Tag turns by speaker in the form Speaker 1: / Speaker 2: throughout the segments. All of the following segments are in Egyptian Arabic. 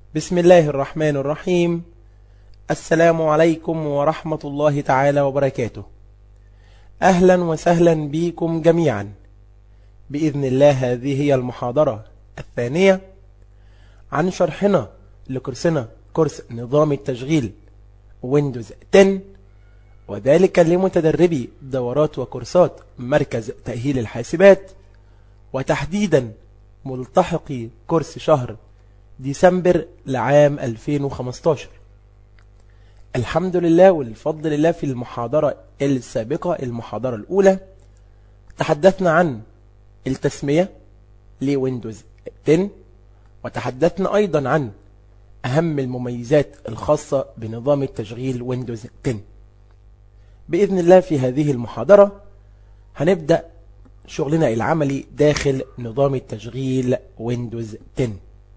Speaker 1: بسم الله الرحمن الرحيم السلام عليكم ورحمة الله تعالى وبركاته أهلا وسهلا بكم جميعا بإذن الله هذه هي المحاضرة الثانية عن شرحنا لكورسنا كورس نظام التشغيل ويندوز 10 وذلك لمتدربي دورات وكورسات مركز تأهيل الحاسبات وتحديدا ملتحقي كورس شهر ديسمبر لعام 2015 الحمد لله والفضل لله في المحاضرة السابقة المحاضرة الأولى تحدثنا عن التسمية لويندوز 10 وتحدثنا أيضا عن أهم المميزات الخاصة بنظام التشغيل ويندوز 10 بإذن الله في هذه المحاضرة هنبدأ شغلنا العملي داخل نظام التشغيل ويندوز 10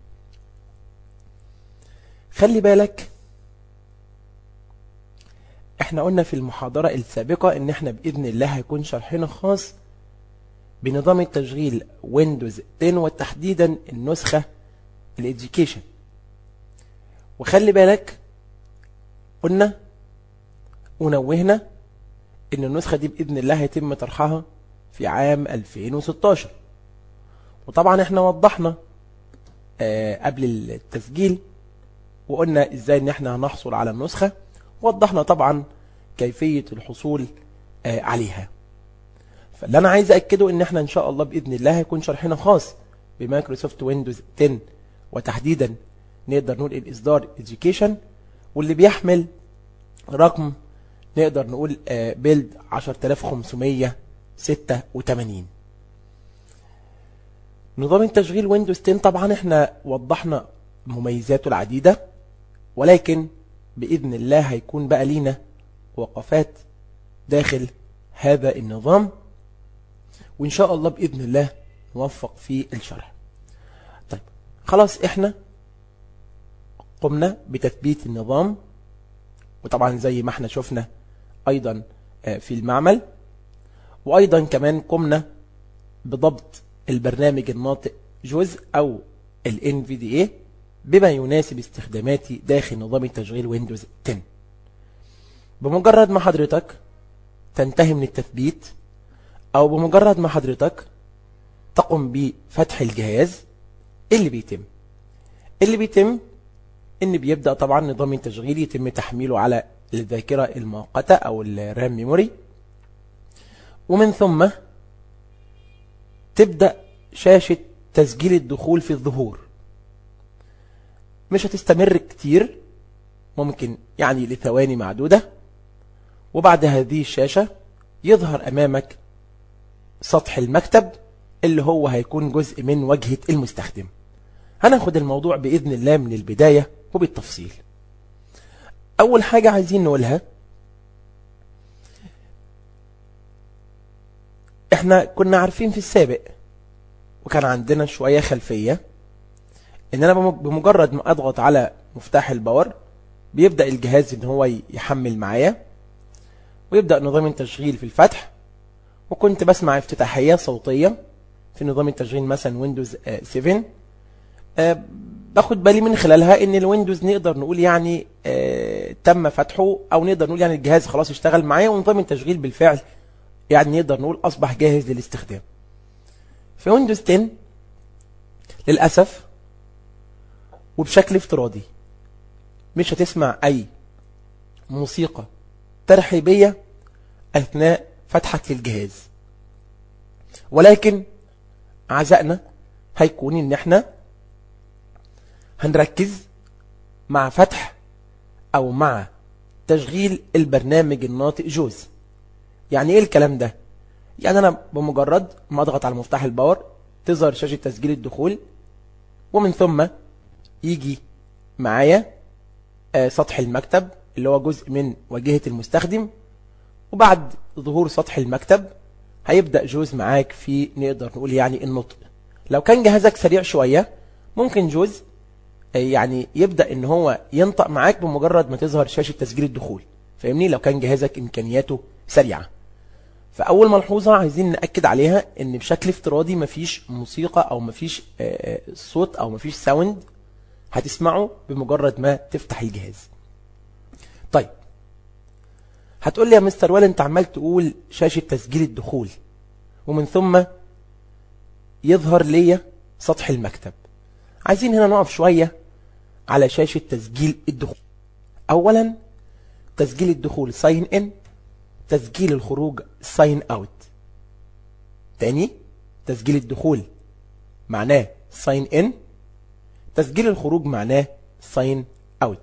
Speaker 1: خلي بالك احنا قلنا في المحاضرة السابقة ان احنا بإذن الله هيكون شرحنا خاص بنظام التشغيل ويندوز 10 وتحديدا النسخة الاديوكيشن وخلي بالك قلنا ونوهنا ان النسخة دي بإذن الله هيتم طرحها في عام 2016 وطبعا احنا وضحنا آه قبل التسجيل وقلنا ازاي ان احنا هنحصل على النسخة وضحنا طبعا كيفية الحصول آه عليها فاللي انا عايز اكده ان احنا ان شاء الله باذن الله هيكون شرحنا خاص بمايكروسوفت ويندوز 10 وتحديدا نقدر نقول الاصدار education واللي بيحمل رقم نقدر نقول آه بيلد 10586 نظام التشغيل ويندوز 10 طبعا احنا وضحنا مميزاته العديدة ولكن بإذن الله هيكون بقى لينا وقفات داخل هذا النظام وإن شاء الله بإذن الله نوفق في الشرح طيب خلاص إحنا قمنا بتثبيت النظام وطبعا زي ما احنا شفنا أيضا في المعمل وأيضا كمان قمنا بضبط البرنامج الناطق جزء أو ال NVDA بما يناسب استخداماتي داخل نظام التشغيل ويندوز 10 بمجرد ما حضرتك تنتهي من التثبيت او بمجرد ما حضرتك تقوم بفتح الجهاز اللي بيتم اللي بيتم ان بيبدأ طبعا نظام التشغيل يتم تحميله على الذاكرة المؤقتة او الرام ميموري ومن ثم تبدأ شاشة تسجيل الدخول في الظهور مش هتستمر كتير ممكن يعني لثواني معدودة وبعد هذه الشاشة يظهر أمامك سطح المكتب اللي هو هيكون جزء من واجهة المستخدم هناخد الموضوع بإذن الله من البداية وبالتفصيل أول حاجة عايزين نقولها احنا كنا عارفين في السابق وكان عندنا شوية خلفية ان انا بمجرد ما اضغط على مفتاح الباور بيبدأ الجهاز ان هو يحمل معايا ويبدأ نظام التشغيل في الفتح وكنت بسمع افتتاحية صوتية في نظام التشغيل مثلا ويندوز 7 باخد بالي من خلالها ان الويندوز نقدر نقول يعني تم فتحه او نقدر نقول يعني الجهاز خلاص اشتغل معايا ونظام التشغيل بالفعل يعني نقدر نقول اصبح جاهز للاستخدام في ويندوز 10 للأسف وبشكل افتراضي مش هتسمع أي موسيقى ترحيبية أثناء فتحك للجهاز ولكن عزائنا هيكون ان احنا هنركز مع فتح او مع تشغيل البرنامج الناطق جوز يعني ايه الكلام ده يعني انا بمجرد ما اضغط على مفتاح الباور تظهر شاشة تسجيل الدخول ومن ثم يجي معايا سطح المكتب اللي هو جزء من واجهة المستخدم وبعد ظهور سطح المكتب هيبدأ جوز معاك في نقدر نقول يعني النطق لو كان جهازك سريع شوية ممكن جوز يعني يبدأ ان هو ينطق معاك بمجرد ما تظهر شاشة تسجيل الدخول فاهمني لو كان جهازك امكانياته سريعة فأول ملحوظة عايزين نأكد عليها ان بشكل افتراضي مفيش موسيقى او مفيش صوت او مفيش ساوند هتسمعه بمجرد ما تفتح الجهاز طيب هتقول لي يا مستر ولا انت عمال تقول شاشة تسجيل الدخول ومن ثم يظهر لي سطح المكتب عايزين هنا نقف شوية على شاشة تسجيل الدخول اولا تسجيل الدخول ساين ان تسجيل الخروج ساين اوت تاني تسجيل الدخول معناه ساين ان تسجيل الخروج معناه ساين اوت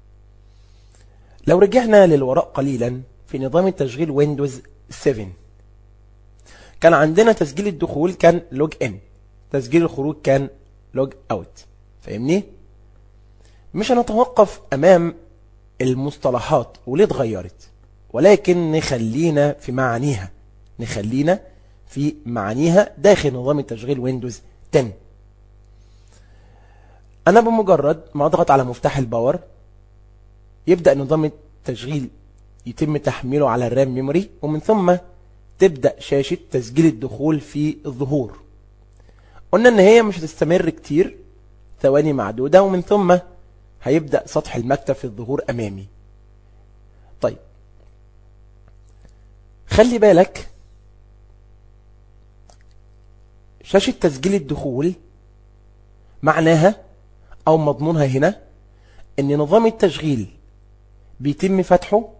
Speaker 1: لو رجعنا للوراء قليلا في نظام التشغيل ويندوز 7 كان عندنا تسجيل الدخول كان لوج ان تسجيل الخروج كان لوج اوت فاهمني مش هنتوقف امام المصطلحات وليه اتغيرت ولكن نخلينا في معانيها نخلينا في معانيها داخل نظام التشغيل ويندوز 10 انا بمجرد ما اضغط على مفتاح الباور يبدأ نظام التشغيل يتم تحميله على الرام ميموري ومن ثم تبدأ شاشة تسجيل الدخول في الظهور قلنا ان هي مش هتستمر كتير ثواني معدودة ومن ثم هيبدأ سطح المكتب في الظهور امامي طيب خلي بالك شاشة تسجيل الدخول معناها او مضمونها هنا ان نظام التشغيل بيتم فتحه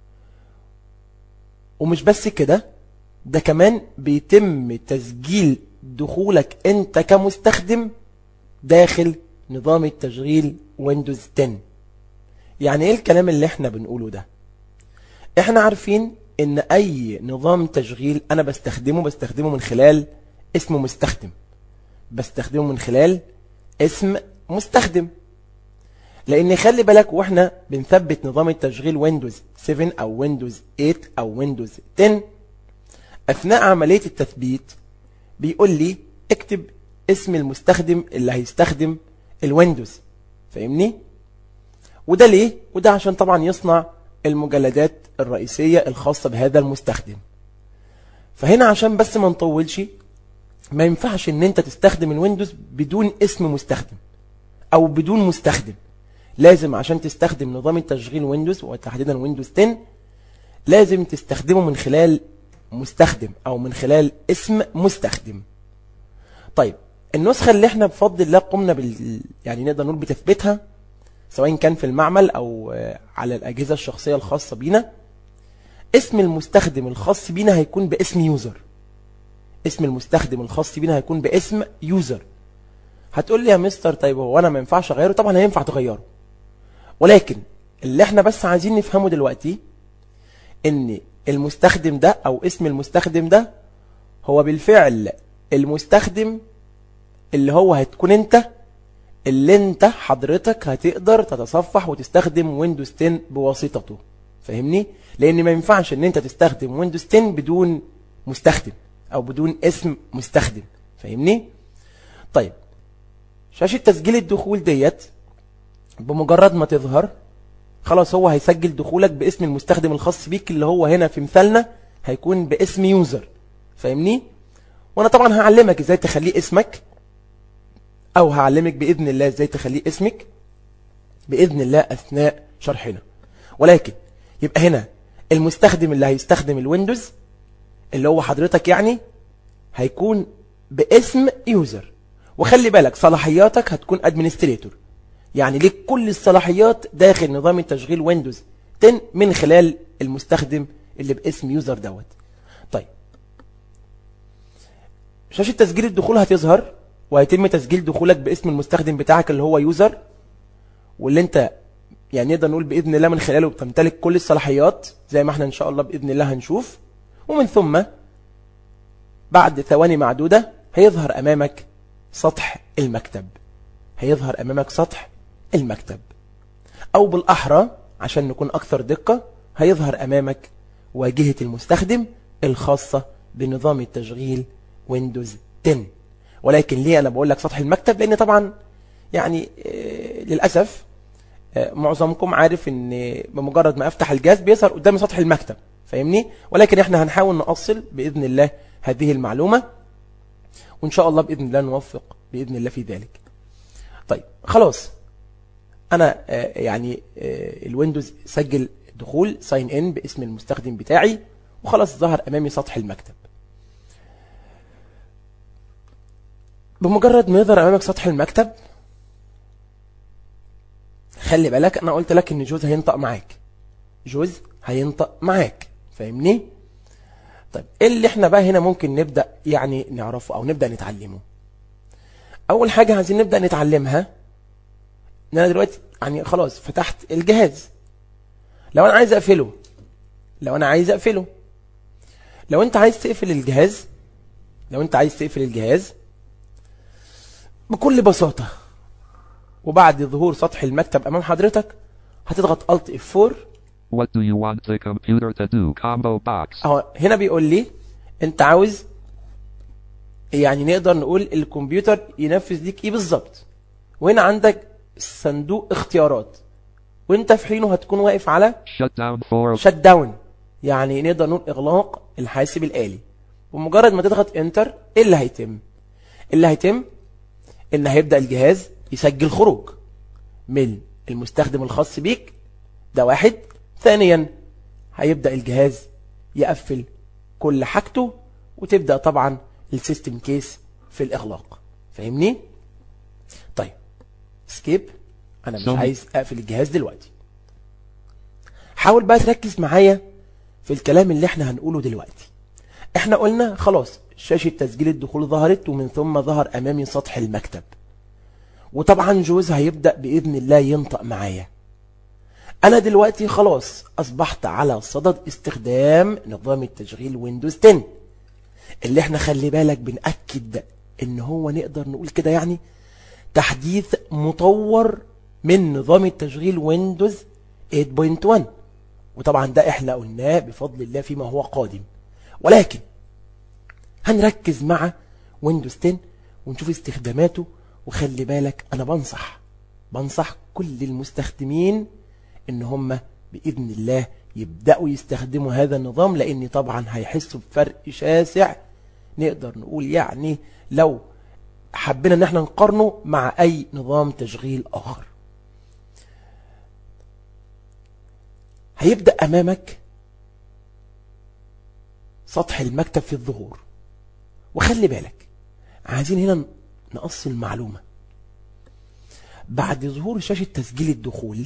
Speaker 1: ومش بس كده ده كمان بيتم تسجيل دخولك انت كمستخدم داخل نظام التشغيل ويندوز 10 يعني ايه الكلام اللي احنا بنقوله ده احنا عارفين ان اي نظام تشغيل انا بستخدمه بستخدمه من خلال اسم مستخدم بستخدمه من خلال اسم مستخدم لان خلي بالك واحنا بنثبت نظام التشغيل ويندوز 7 او ويندوز 8 او ويندوز 10 اثناء عملية التثبيت بيقول لي اكتب اسم المستخدم اللي هيستخدم الويندوز فاهمني وده ليه وده عشان طبعا يصنع المجلدات الرئيسية الخاصة بهذا المستخدم فهنا عشان بس ما نطولش ما ينفعش ان انت تستخدم الويندوز بدون اسم مستخدم او بدون مستخدم لازم عشان تستخدم نظام التشغيل ويندوز وتحديدا ويندوز 10 لازم تستخدمه من خلال مستخدم او من خلال اسم مستخدم طيب النسخة اللي احنا بفضل الله قمنا بال يعني نقدر نقول بتثبيتها سواء كان في المعمل او على الاجهزة الشخصية الخاصة بينا اسم المستخدم الخاص بينا هيكون باسم يوزر اسم المستخدم الخاص بينا هيكون باسم يوزر هتقول لي يا مستر طيب هو انا ما ينفعش اغيره طبعا هينفع تغيره ولكن اللي احنا بس عايزين نفهمه دلوقتي ان المستخدم ده او اسم المستخدم ده هو بالفعل المستخدم اللي هو هتكون انت اللي انت حضرتك هتقدر تتصفح وتستخدم ويندوز 10 بواسطته فاهمني لان ما ينفعش ان انت تستخدم ويندوز 10 بدون مستخدم او بدون اسم مستخدم فاهمني طيب شاشة تسجيل الدخول ديت بمجرد ما تظهر خلاص هو هيسجل دخولك باسم المستخدم الخاص بيك اللي هو هنا في مثالنا هيكون باسم يوزر فاهمني وانا طبعا هعلمك ازاي تخليه اسمك او هعلمك باذن الله ازاي تخليه اسمك باذن الله اثناء شرحنا ولكن يبقى هنا المستخدم اللي هيستخدم الويندوز اللي هو حضرتك يعني هيكون باسم يوزر وخلي بالك صلاحياتك هتكون ادمنستريتور يعني ليك كل الصلاحيات داخل نظام التشغيل ويندوز 10 من خلال المستخدم اللي باسم يوزر دوت طيب شاشة تسجيل الدخول هتظهر وهيتم تسجيل دخولك باسم المستخدم بتاعك اللي هو يوزر واللي انت يعني نقدر نقول بإذن الله من خلاله بتمتلك كل الصلاحيات زي ما احنا ان شاء الله بإذن الله هنشوف ومن ثم بعد ثواني معدودة هيظهر أمامك سطح المكتب هيظهر أمامك سطح المكتب أو بالأحرى عشان نكون أكثر دقة هيظهر أمامك واجهة المستخدم الخاصة بنظام التشغيل ويندوز 10 ولكن ليه أنا بقول لك سطح المكتب لأن طبعا يعني للأسف معظمكم عارف ان بمجرد ما افتح الجهاز بيظهر قدامي سطح المكتب فاهمني ولكن احنا هنحاول نأصل بإذن الله هذه المعلومة وإن شاء الله بإذن الله نوفق بإذن الله في ذلك طيب خلاص انا آه، يعني آه، الويندوز سجل دخول ساين ان باسم المستخدم بتاعي وخلاص ظهر امامي سطح المكتب بمجرد ما يظهر امامك سطح المكتب خلي بالك انا قلت لك ان جوز هينطق معاك جوز هينطق معاك فاهمني طيب ايه اللي احنا بقى هنا ممكن نبدأ يعني نعرفه او نبدأ نتعلمه اول حاجة عايزين نبدأ نتعلمها ان انا دلوقتي يعني خلاص فتحت الجهاز لو انا عايز اقفله لو انا عايز اقفله لو انت عايز تقفل الجهاز لو انت عايز تقفل الجهاز بكل بساطة وبعد ظهور سطح المكتب امام حضرتك هتضغط Alt F4
Speaker 2: What do you want the computer to do? Combo box.
Speaker 1: اهو هنا بيقول لي انت عاوز يعني نقدر نقول الكمبيوتر ينفذ ليك ايه بالظبط وهنا عندك صندوق اختيارات وانت في حينه هتكون واقف على
Speaker 2: Shut down for
Speaker 1: شت داون يعني نقدر نقول اغلاق الحاسب الالي بمجرد ما تضغط انتر ايه اللي هيتم اللي هيتم ان هيبدا الجهاز يسجل خروج من المستخدم الخاص بيك ده واحد ثانيا هيبدا الجهاز يقفل كل حاجته وتبدا طبعا السيستم كيس في الاغلاق فاهمني طيب سكيب انا مش
Speaker 2: ثم-
Speaker 1: عايز اقفل الجهاز دلوقتي حاول بقى تركز معايا في الكلام اللي احنا هنقوله دلوقتي احنا قلنا خلاص شاشة تسجيل الدخول ظهرت ومن ثم ظهر امامي سطح المكتب وطبعا جوز هيبدأ بإذن الله ينطق معايا انا دلوقتي خلاص اصبحت على صدد استخدام نظام التشغيل ويندوز 10 اللي احنا خلي بالك بنأكد ان هو نقدر نقول كده يعني تحديث مطور من نظام التشغيل ويندوز 8.1 وطبعا ده احنا قلناه بفضل الله فيما هو قادم ولكن هنركز مع ويندوز 10 ونشوف استخداماته وخلي بالك انا بنصح بنصح كل المستخدمين ان هم باذن الله يبداوا يستخدموا هذا النظام لان طبعا هيحسوا بفرق شاسع نقدر نقول يعني لو حبينا ان احنا نقارنه مع اي نظام تشغيل اخر هيبدأ أمامك سطح المكتب في الظهور وخلي بالك عايزين هنا نقص المعلومة بعد ظهور شاشة تسجيل الدخول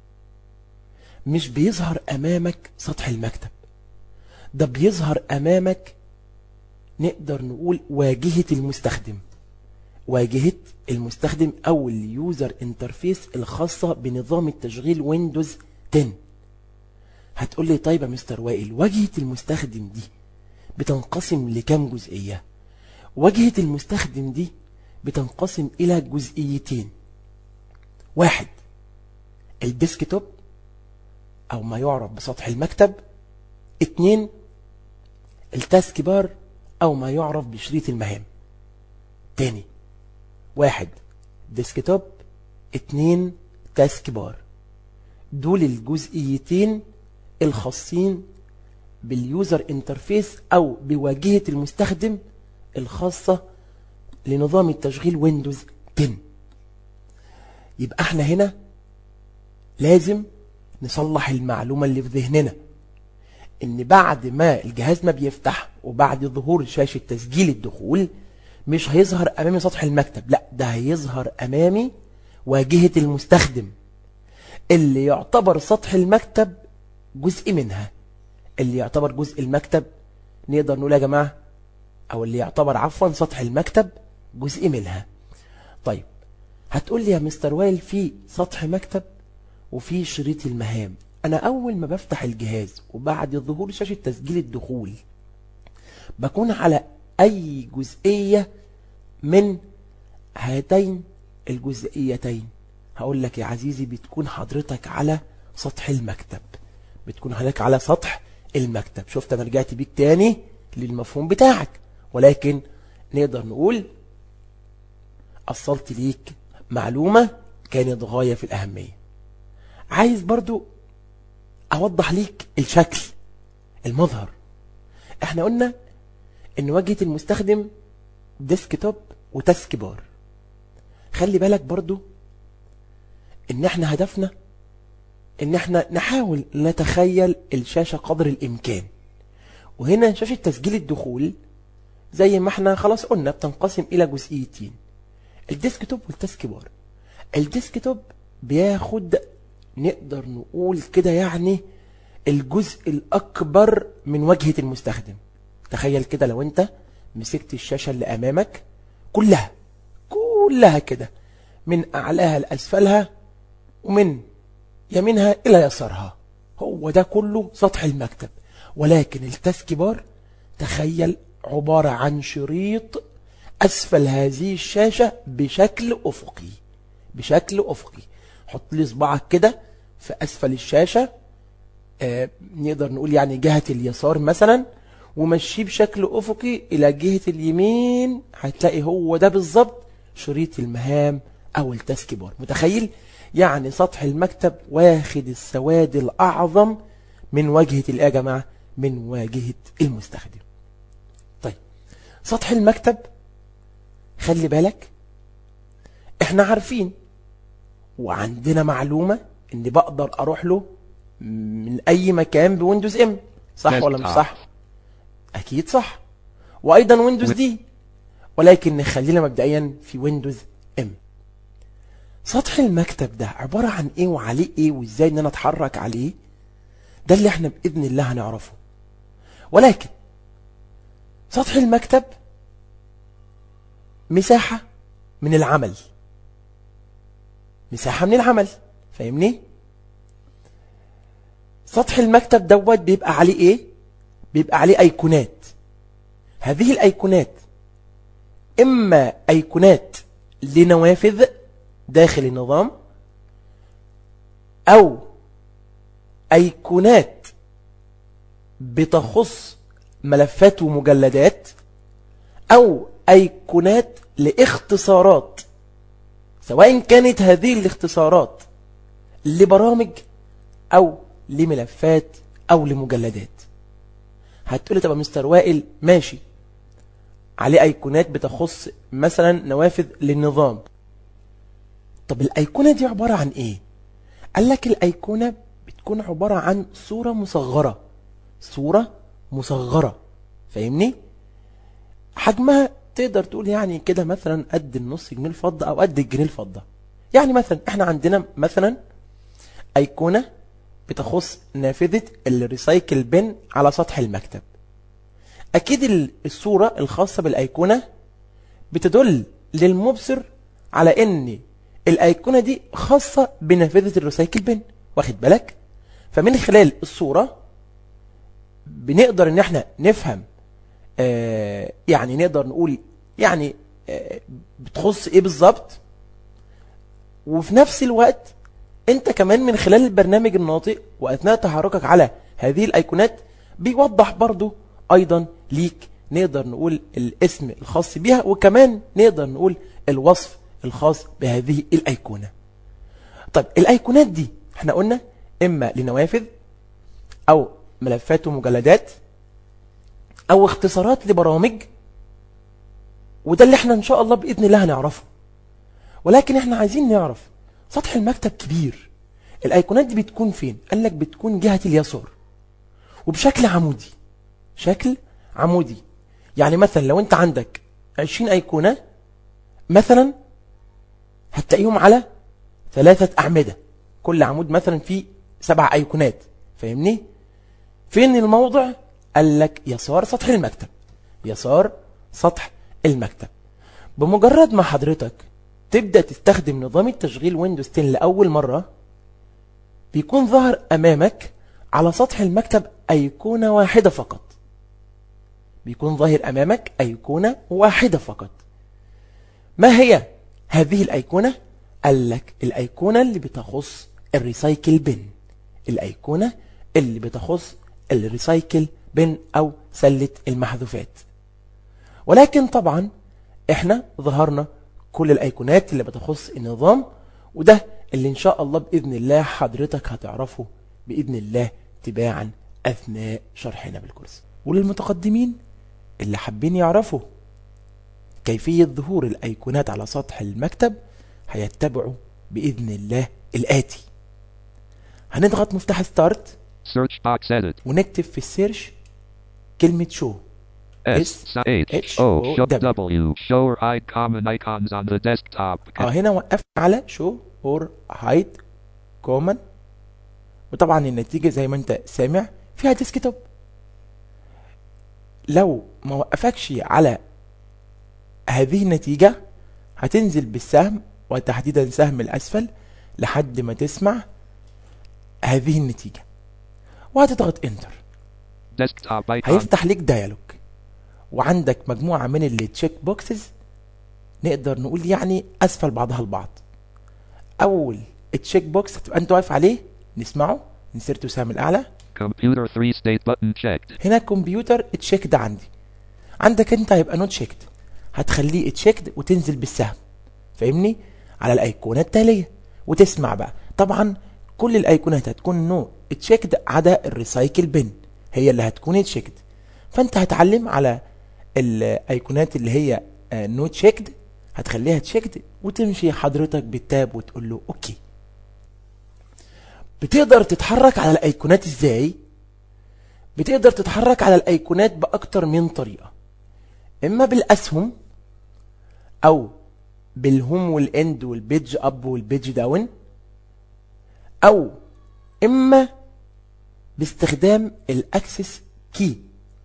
Speaker 1: مش بيظهر أمامك سطح المكتب ده بيظهر أمامك نقدر نقول واجهة المستخدم واجهة المستخدم أو اليوزر انترفيس الخاصة بنظام التشغيل ويندوز 10 هتقول لي طيب يا مستر وائل واجهة المستخدم دي بتنقسم لكام جزئية واجهة المستخدم دي بتنقسم إلى جزئيتين واحد الديسكتوب أو ما يعرف بسطح المكتب اتنين التاسك بار أو ما يعرف بشريط المهام تاني واحد ديسكتوب اتنين تاسك بار دول الجزئيتين الخاصين باليوزر انترفيس او بواجهة المستخدم الخاصة لنظام التشغيل ويندوز 10 يبقى احنا هنا لازم نصلح المعلومة اللي في ذهننا ان بعد ما الجهاز ما بيفتح وبعد ظهور شاشة تسجيل الدخول مش هيظهر امامي سطح المكتب لا ده هيظهر امامي واجهة المستخدم اللي يعتبر سطح المكتب جزء منها اللي يعتبر جزء المكتب نقدر نقول يا جماعة او اللي يعتبر عفوا سطح المكتب جزء منها طيب هتقول لي يا مستر وائل في سطح مكتب وفي شريط المهام انا اول ما بفتح الجهاز وبعد ظهور شاشة تسجيل الدخول بكون على اي جزئية من هاتين الجزئيتين هقول لك يا عزيزي بتكون حضرتك على سطح المكتب بتكون حضرتك على سطح المكتب شفت انا رجعت بيك تاني للمفهوم بتاعك ولكن نقدر نقول أصلت ليك معلومة كانت غاية في الأهمية عايز برضو أوضح ليك الشكل المظهر احنا قلنا ان واجهة المستخدم ديسكتوب وتاسك بار خلي بالك برضو ان احنا هدفنا ان احنا نحاول نتخيل الشاشة قدر الامكان وهنا شاشة تسجيل الدخول زي ما احنا خلاص قلنا بتنقسم الى جزئيتين الديسكتوب والتاسك بار الديسكتوب بياخد نقدر نقول كده يعني الجزء الاكبر من واجهة المستخدم تخيل كده لو انت مسكت الشاشة اللي امامك كلها كلها كده من اعلاها لاسفلها ومن يمينها الى يسارها هو ده كله سطح المكتب ولكن التاسك بار تخيل عبارة عن شريط اسفل هذه الشاشة بشكل افقي بشكل افقي حط لي صباعك كده في اسفل الشاشة آه نقدر نقول يعني جهة اليسار مثلا ومشيه بشكل افقي الى جهة اليمين هتلاقي هو ده بالظبط شريط المهام او التاسك بار متخيل يعني سطح المكتب واخد السواد الاعظم من واجهة الايه يا جماعة من واجهة المستخدم طيب سطح المكتب خلي بالك احنا عارفين وعندنا معلومة ان بقدر اروح له من اي مكان بويندوز ام صح ولا مش
Speaker 2: Desktop.
Speaker 1: صح اكيد صح وايضا ويندوز
Speaker 2: و-
Speaker 1: دي ولكن نخلينا مبدئيا في ويندوز ام سطح المكتب ده عبارة عن ايه وعليه ايه وازاي ان انا اتحرك عليه ده اللي احنا باذن الله هنعرفه ولكن سطح المكتب مساحة من العمل مساحة من العمل فاهمني سطح المكتب دوت بيبقى عليه ايه بيبقى عليه ايقونات هذه الايقونات اما ايقونات لنوافذ داخل النظام او ايقونات بتخص ملفات ومجلدات او ايقونات لاختصارات سواء كانت هذه الاختصارات لبرامج او لملفات او لمجلدات هتقولي طب يا مستر وائل ماشي عليه ايقونات بتخص مثلا نوافذ للنظام طب الايقونه دي عباره عن ايه قال لك الايقونه بتكون عباره عن صوره مصغره صوره مصغره فاهمني حجمها تقدر تقول يعني كده مثلا قد النص جنيه الفضه او قد الجنيه الفضه يعني مثلا احنا عندنا مثلا ايقونه بتخص نافذه الريسايكل بن على سطح المكتب اكيد ال- الصوره الخاصه بالايقونه بتدل للمبصر على ان الايقونه دي خاصه بنافذه الريسايكل بن واخد بالك فمن خلال الصوره بنقدر ان احنا نفهم آه يعني نقدر نقول يعني آه بتخص ايه بالظبط وفي نفس الوقت انت كمان من خلال البرنامج الناطق واثناء تحركك على هذه الايقونات بيوضح برضو ايضا ليك نقدر نقول الاسم الخاص بيها وكمان نقدر نقول الوصف الخاص بهذه الايقونه طيب الايقونات دي احنا قلنا اما لنوافذ او ملفات ومجلدات او اختصارات لبرامج وده اللي احنا ان شاء الله باذن الله هنعرفه ولكن احنا عايزين نعرف سطح المكتب كبير الايقونات دي بتكون فين قال لك بتكون جهة اليسار وبشكل عمودي شكل عمودي يعني مثلا لو انت عندك 20 ايقونة مثلا هتلاقيهم على ثلاثة اعمدة كل عمود مثلا فيه سبع ايقونات فاهمني فين الموضع قال لك يسار سطح المكتب يسار سطح المكتب بمجرد ما حضرتك تبدأ تستخدم نظام التشغيل ويندوز 10 لأول مرة بيكون ظهر أمامك على سطح المكتب أيقونة واحدة فقط بيكون ظاهر أمامك أيقونة واحدة فقط ما هي هذه الأيقونة؟ قال لك الأيقونة اللي بتخص الريسايكل بن الأيقونة اللي بتخص الريسايكل بن أو سلة المحذوفات ولكن طبعا احنا ظهرنا كل الايقونات اللي بتخص النظام وده اللي ان شاء الله باذن الله حضرتك هتعرفه باذن الله تباعا اثناء شرحنا بالكورس وللمتقدمين اللي حابين يعرفوا كيفية ظهور الايقونات على سطح المكتب هيتبعوا باذن الله الاتي هنضغط مفتاح ستارت
Speaker 2: Search box edit.
Speaker 1: ونكتب في السيرش كلمة شو
Speaker 2: S
Speaker 1: S
Speaker 2: H
Speaker 1: H
Speaker 2: O
Speaker 1: O
Speaker 2: show
Speaker 1: W.
Speaker 2: W. Show or hide common icons on the desktop.
Speaker 1: اه هنا وقفت على شو اور هايد كومن وطبعا النتيجة زي ما انت سامع فيها ديسكتوب لو ما وقفكش على هذه النتيجة هتنزل بالسهم وتحديدا سهم الأسفل لحد ما تسمع هذه النتيجة وهتضغط انتر
Speaker 2: Desktop icon.
Speaker 1: هيفتح لك ديالوج وعندك مجموعة من التشيك بوكسز نقدر نقول يعني أسفل بعضها البعض أول تشيك بوكس هتبقى أنت واقف عليه نسمعه نسيرته سهم الأعلى
Speaker 2: Computer 3 state button checked.
Speaker 1: هنا كمبيوتر تشيكد عندي عندك أنت هيبقى نوت تشيكد هتخليه تشيكد وتنزل بالسهم فاهمني على الأيقونة التالية وتسمع بقى طبعا كل الأيقونات هتكون نو تشيكد عدا الريسايكل بن هي اللي هتكون تشيكد فأنت هتعلم على الايقونات اللي هي نو تشيكد هتخليها تشيكد وتمشي حضرتك بالتاب وتقول له اوكي بتقدر تتحرك على الايقونات ازاي بتقدر تتحرك على الايقونات باكتر من طريقه اما بالاسهم او بالهوم والاند والبيج اب والبيج داون او اما باستخدام الاكسس كي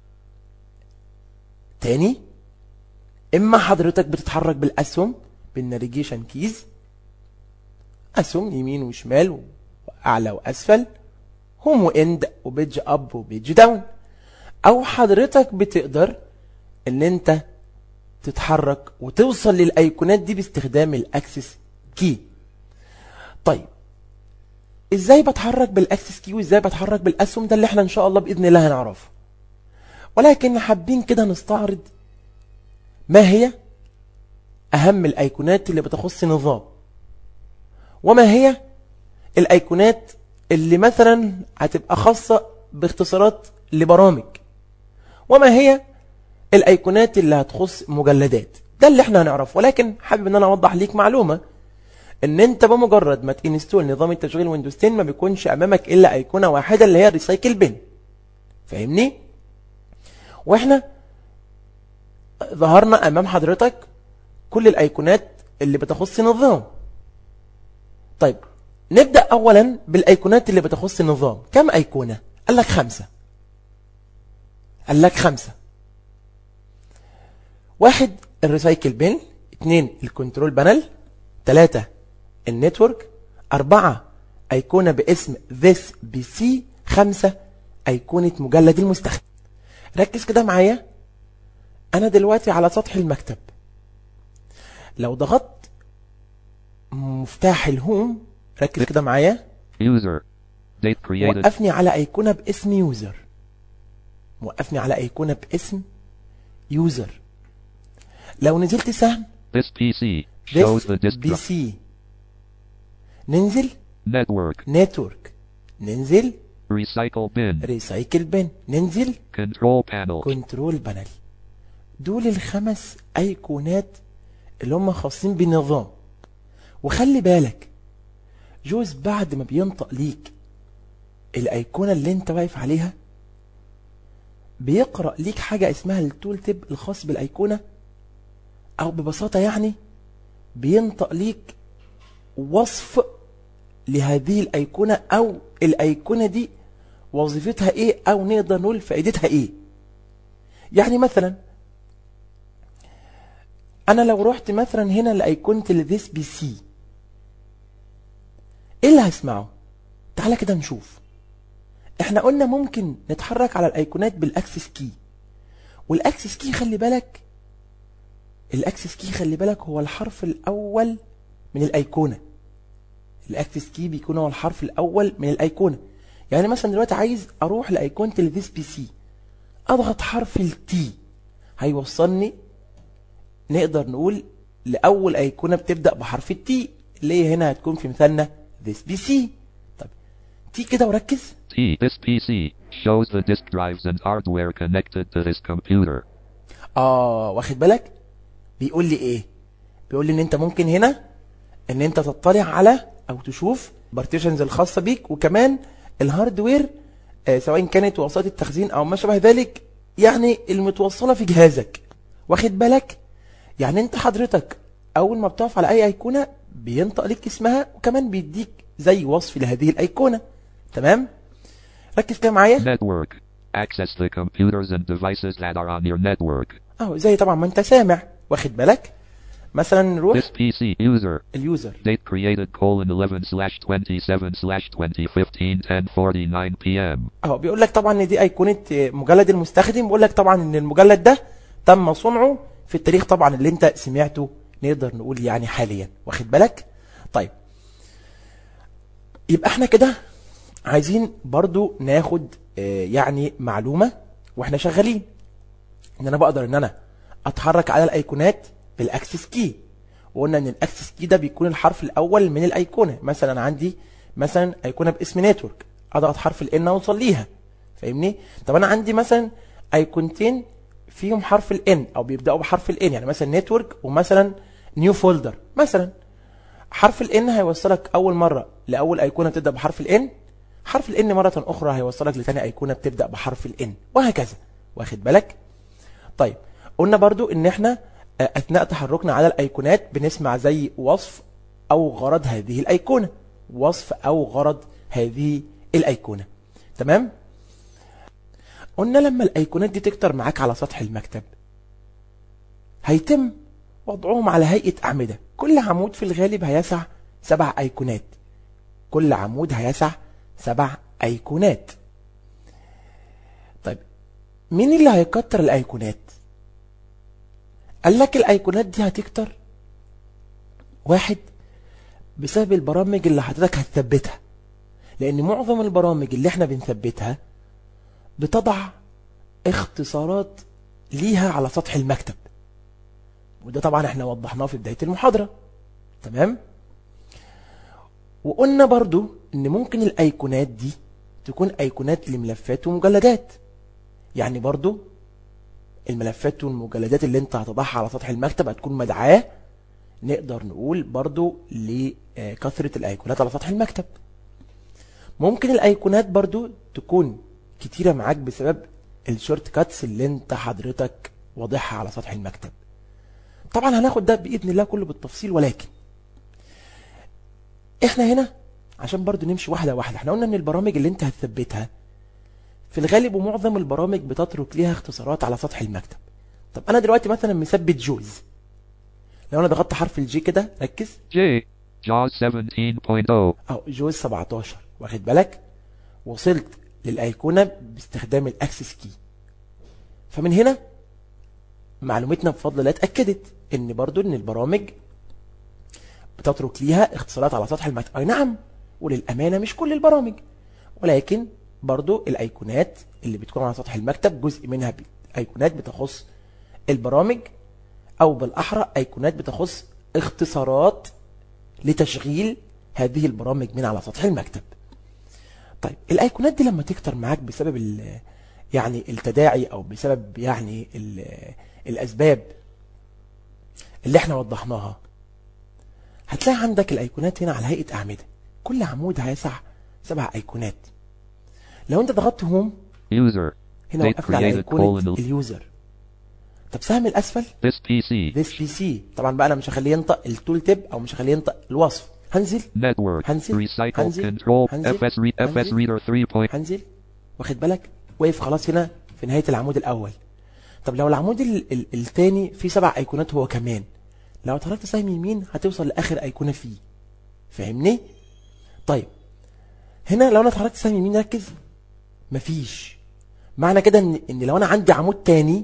Speaker 1: تاني اما حضرتك بتتحرك بالاسهم بالنافيجيشن كيز اسهم يمين وشمال واعلى واسفل هوم واند وبيج اب وبيج داون او حضرتك بتقدر ان انت تتحرك وتوصل للايقونات دي باستخدام الاكسس كي طيب ازاي بتحرك بالاكسس كي وازاي بتحرك بالاسهم ده اللي احنا ان شاء الله باذن الله هنعرفه ولكن حابين كده نستعرض ما هي أهم الأيقونات اللي بتخص نظام وما هي الأيقونات اللي مثلا هتبقى خاصة باختصارات لبرامج وما هي الأيقونات اللي هتخص مجلدات ده اللي احنا هنعرفه ولكن حابب ان انا اوضح ليك معلومة ان انت بمجرد ما تنستول نظام التشغيل ويندوز 10 ما بيكونش امامك الا ايقونة واحدة اللي هي الريسايكل بن فاهمني واحنا ظهرنا امام حضرتك كل الايقونات اللي بتخص النظام طيب نبدأ اولا بالايقونات اللي بتخص النظام كم ايقونة قال لك خمسة قال لك خمسة واحد الريسايكل بين اتنين الكنترول بانل تلاتة النتورك أربعة أيقونة باسم this PC خمسة أيقونة مجلد المستخدم ركز كده معايا أنا دلوقتي على سطح المكتب لو ضغطت مفتاح الهوم ركز كده معايا
Speaker 2: User. Date created.
Speaker 1: وقفني على أيقونة باسم يوزر وقفني على أيقونة باسم يوزر لو نزلت سهم
Speaker 2: This PC shows
Speaker 1: this
Speaker 2: the disk
Speaker 1: بي
Speaker 2: drive.
Speaker 1: سي ننزل
Speaker 2: Network.
Speaker 1: نتورك ننزل
Speaker 2: Recycle bin.
Speaker 1: ريسايكل بن ننزل
Speaker 2: Control panel.
Speaker 1: كنترول بانل دول الخمس ايقونات اللي هم خاصين بالنظام وخلي بالك جوز بعد ما بينطق ليك الايقونه اللي انت واقف عليها بيقرا ليك حاجه اسمها التول تيب الخاص بالايقونه او ببساطه يعني بينطق ليك وصف لهذه الايقونه او الايقونه دي وظيفتها ايه او نقدر نقول فائدتها ايه يعني مثلا انا لو رحت مثلا هنا لايقونه الذيس بي سي ايه اللي هسمعه تعالى كده نشوف احنا قلنا ممكن نتحرك على الايقونات بالاكسس كي والاكسس كي خلي بالك الاكسس كي خلي بالك هو الحرف الاول من الايقونه الاكسس كي بيكون هو الحرف الاول من الايقونه يعني مثلا دلوقتي عايز اروح لايقونه الذيس بي سي اضغط حرف التي هيوصلني نقدر نقول لاول ايقونه بتبدا بحرف التي اللي هي هنا هتكون في مثالنا this PC طب تي كده وركز
Speaker 2: T. This PC shows the disk drives and hardware connected to this computer.
Speaker 1: اه واخد بالك بيقول لي ايه بيقول لي ان انت ممكن هنا ان انت تطلع على او تشوف بارتيشنز الخاصه بيك وكمان الهاردوير آه، سواء كانت وسائط التخزين او ما شابه ذلك يعني المتوصله في جهازك واخد بالك يعني انت حضرتك اول ما بتقف على اي ايقونه بينطق لك اسمها وكمان بيديك زي وصف لهذه الايقونه تمام ركز كده معايا
Speaker 2: Network. Access the computers and devices that are on your network.
Speaker 1: اهو زي طبعا ما انت سامع واخد بالك مثلا نروح
Speaker 2: This PC user.
Speaker 1: اليوزر
Speaker 2: Date created colon 11 slash 27 slash 2015 1049 p.m.
Speaker 1: اهو بيقول لك طبعا ان دي ايقونه آه، مجلد المستخدم بيقول لك طبعا ان المجلد ده تم صنعه في التاريخ طبعا اللي انت سمعته نقدر نقول يعني حاليا واخد بالك طيب يبقى احنا كده عايزين برضو ناخد آه، يعني معلومه واحنا شغالين ان انا بقدر ان انا اتحرك على الايقونات بالاكسس كي وقلنا ان الاكسس كي ده بيكون الحرف الاول من الايقونه مثلا عندي مثلا ايقونه باسم نتورك اضغط حرف الان اوصل ليها فاهمني طب انا عندي مثلا ايقونتين فيهم حرف الان او بيبداوا بحرف الان يعني مثلا نتورك ومثلا نيو فولدر مثلا حرف الان هيوصلك اول مره لاول ايقونه بتبدا بحرف الان حرف الان مره اخرى هيوصلك لثاني ايقونه بتبدا بحرف الان وهكذا واخد بالك طيب قلنا برضو ان احنا آه، اثناء تحركنا على الايقونات بنسمع زي وصف او غرض هذه الايقونه وصف او غرض هذه الايقونه تمام قلنا لما الايقونات دي تكتر معاك على سطح المكتب هيتم وضعهم على هيئه اعمده كل عمود في الغالب هيسع سبع ايقونات كل عمود هيسع سبع ايقونات طيب مين اللي هيكتر الايقونات قال لك الايقونات دي هتكتر واحد بسبب البرامج اللي حضرتك هتثبتها لان معظم البرامج اللي احنا بنثبتها بتضع اختصارات ليها على سطح المكتب وده طبعا احنا وضحناه في بداية المحاضرة تمام وقلنا برضو ان ممكن الايقونات دي تكون ايقونات لملفات ومجلدات يعني برضو الملفات والمجلدات اللي انت هتضعها على سطح المكتب هتكون مدعاة نقدر نقول برضو لكثرة الايقونات على سطح المكتب ممكن الايقونات برضو تكون كتيرة معاك بسبب الشورت كاتس اللي انت حضرتك واضحها على سطح المكتب طبعا هناخد ده باذن الله كله بالتفصيل ولكن احنا هنا عشان برضو نمشي واحده واحده احنا قلنا ان البرامج اللي انت هتثبتها في الغالب ومعظم البرامج بتترك ليها اختصارات على سطح المكتب طب انا دلوقتي مثلا مثبت جوز لو انا ضغطت حرف الجي كده ركز
Speaker 2: J. JAWS 17.0.
Speaker 1: اهو جوز 17 واخد بالك وصلت للايقونه باستخدام الاكسس كي فمن هنا معلومتنا بفضل الله اتاكدت ان برضو ان البرامج بتترك ليها اختصارات على سطح المكتب اي نعم وللامانه مش كل البرامج ولكن برضو الايقونات اللي بتكون على سطح المكتب جزء منها ب- ايقونات بتخص البرامج او بالاحرى ايقونات بتخص اختصارات لتشغيل هذه البرامج من على سطح المكتب طيب الايقونات دي لما تكتر معاك بسبب ال- يعني التداعي او بسبب يعني ال- الاسباب اللي احنا وضحناها هتلاقي عندك الايقونات هنا على هيئه اعمده كل عمود هيسع سبع ايقونات لو انت ضغطت هوم
Speaker 2: User.
Speaker 1: هنا
Speaker 2: Date
Speaker 1: وقفنا على
Speaker 2: created
Speaker 1: ايقونه
Speaker 2: colon
Speaker 1: اليوزر طب سهم الاسفل
Speaker 2: This PC.
Speaker 1: this بي سي طبعا بقى انا مش هخليه ينطق التول تيب او مش هخليه ينطق الوصف هنزل
Speaker 2: Network.
Speaker 1: هنزل.
Speaker 2: Recycle
Speaker 1: هنزل.
Speaker 2: control.
Speaker 1: هنزل.
Speaker 2: FS, re- FS
Speaker 1: هنزل.
Speaker 2: reader 3. Point.
Speaker 1: هنزل واخد بالك واقف خلاص هنا في نهايه العمود الاول طب لو العمود ال- ال- التاني فيه سبع ايقونات هو كمان لو اتحركت سهم يمين هتوصل لاخر ايقونه فيه فاهمني طيب هنا لو انا اتحركت سهم يمين ركز مفيش معنى كده ان ان لو انا عندي عمود تاني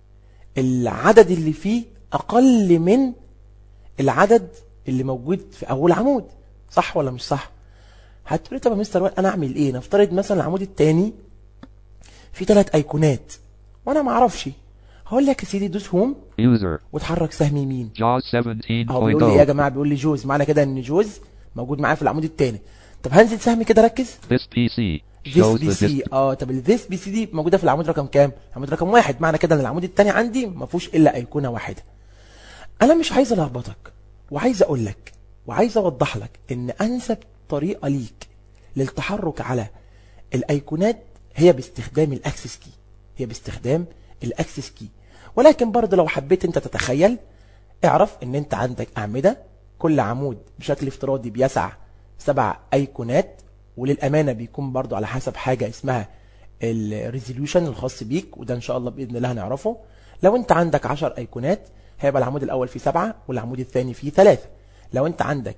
Speaker 1: العدد اللي فيه اقل من العدد اللي موجود في اول عمود صح ولا مش صح هتقولي طب يا مستر وائل انا اعمل ايه نفترض مثلا العمود التاني فيه ثلاث ايقونات وانا ما اعرفش هقول لك يا سيدي دوس هوم
Speaker 2: User.
Speaker 1: وتحرك سهم يمين
Speaker 2: JAWS
Speaker 1: اهو بيقول لي ايه يا
Speaker 2: 17.0.
Speaker 1: جماعه بيقول لي جوز معنى كده ان جوز موجود معايا في العمود التاني طب هنزل سهم كده ركز
Speaker 2: This PC
Speaker 1: ذيس
Speaker 2: shows
Speaker 1: بي
Speaker 2: the
Speaker 1: سي
Speaker 2: dist-
Speaker 1: اه طب الذيس بي سي دي موجوده في العمود رقم كام العمود رقم واحد معنى كده ان العمود التاني عندي ما فيهوش الا ايقونه واحده انا مش عايز الخبطك وعايز اقول لك وعايز اوضح لك ان انسب طريقه ليك للتحرك على الايقونات هي باستخدام الاكسس كي هي باستخدام الاكسس كي ولكن برضه لو حبيت انت تتخيل اعرف ان انت عندك اعمده كل عمود بشكل افتراضي بيسع سبع ايقونات وللامانه بيكون برضه على حسب حاجه اسمها الريزوليوشن الخاص بيك وده ان شاء الله باذن الله هنعرفه لو انت عندك 10 ايقونات هيبقى العمود الاول فيه سبعة والعمود الثاني فيه ثلاثة لو انت عندك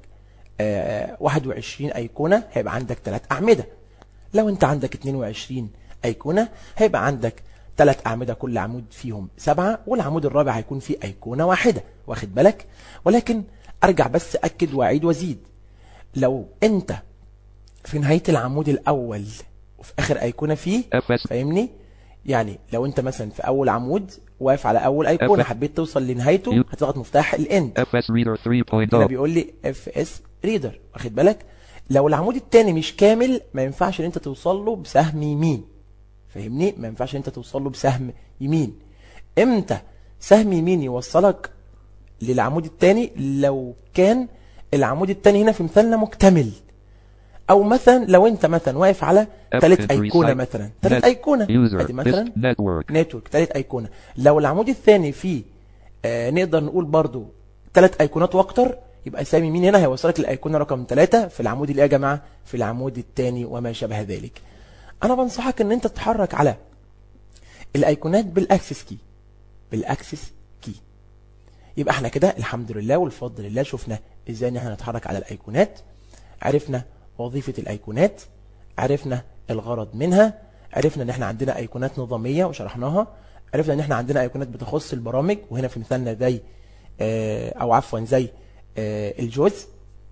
Speaker 1: آه 21 ايقونه هيبقى عندك ثلاث اعمده لو انت عندك 22 ايقونه هيبقى عندك ثلاث اعمده كل عمود فيهم سبعه والعمود الرابع هيكون فيه ايقونه واحده واخد بالك ولكن ارجع بس اكد واعيد وازيد لو انت في نهايه العمود الاول وفي اخر ايقونه فيه
Speaker 2: FS
Speaker 1: فاهمني يعني لو انت مثلا في اول عمود واقف على اول ايقونه
Speaker 2: F-
Speaker 1: حبيت توصل لنهايته
Speaker 2: يو.
Speaker 1: هتضغط مفتاح الاند
Speaker 2: FS Reader
Speaker 1: هنا
Speaker 2: 3.0
Speaker 1: بيقول لي اف اس ريدر واخد بالك لو العمود الثاني مش كامل ما ينفعش ان انت توصل له بسهم يمين فاهمني ما ينفعش ان انت توصل له بسهم يمين امتى سهم يمين يوصلك للعمود الثاني لو كان العمود الثاني هنا في مثالنا مكتمل او مثلا لو انت مثلا واقف على ثالث
Speaker 2: F-
Speaker 1: ايقونه
Speaker 2: Recycle.
Speaker 1: مثلا ثالث
Speaker 2: Net-
Speaker 1: ايقونه
Speaker 2: User
Speaker 1: ادي مثلا
Speaker 2: List Network
Speaker 1: نتورك ثالث ايقونه لو العمود الثاني فيه آه نقدر نقول برضو ثلاث ايقونات واكتر يبقى سامي يمين هنا هيوصلك للايقونه رقم ثلاثة في العمود اللي يا جماعه في العمود الثاني وما شابه ذلك انا بنصحك ان انت تتحرك على الايقونات بالاكسس كي بالاكسس كي يبقى احنا كده الحمد لله والفضل لله شفنا ازاي ان احنا نتحرك على الايقونات عرفنا وظيفة الايقونات عرفنا الغرض منها عرفنا ان احنا عندنا ايقونات نظامية وشرحناها عرفنا ان احنا عندنا ايقونات بتخص البرامج وهنا في مثالنا زي آه، او عفوا زي آه، الجوز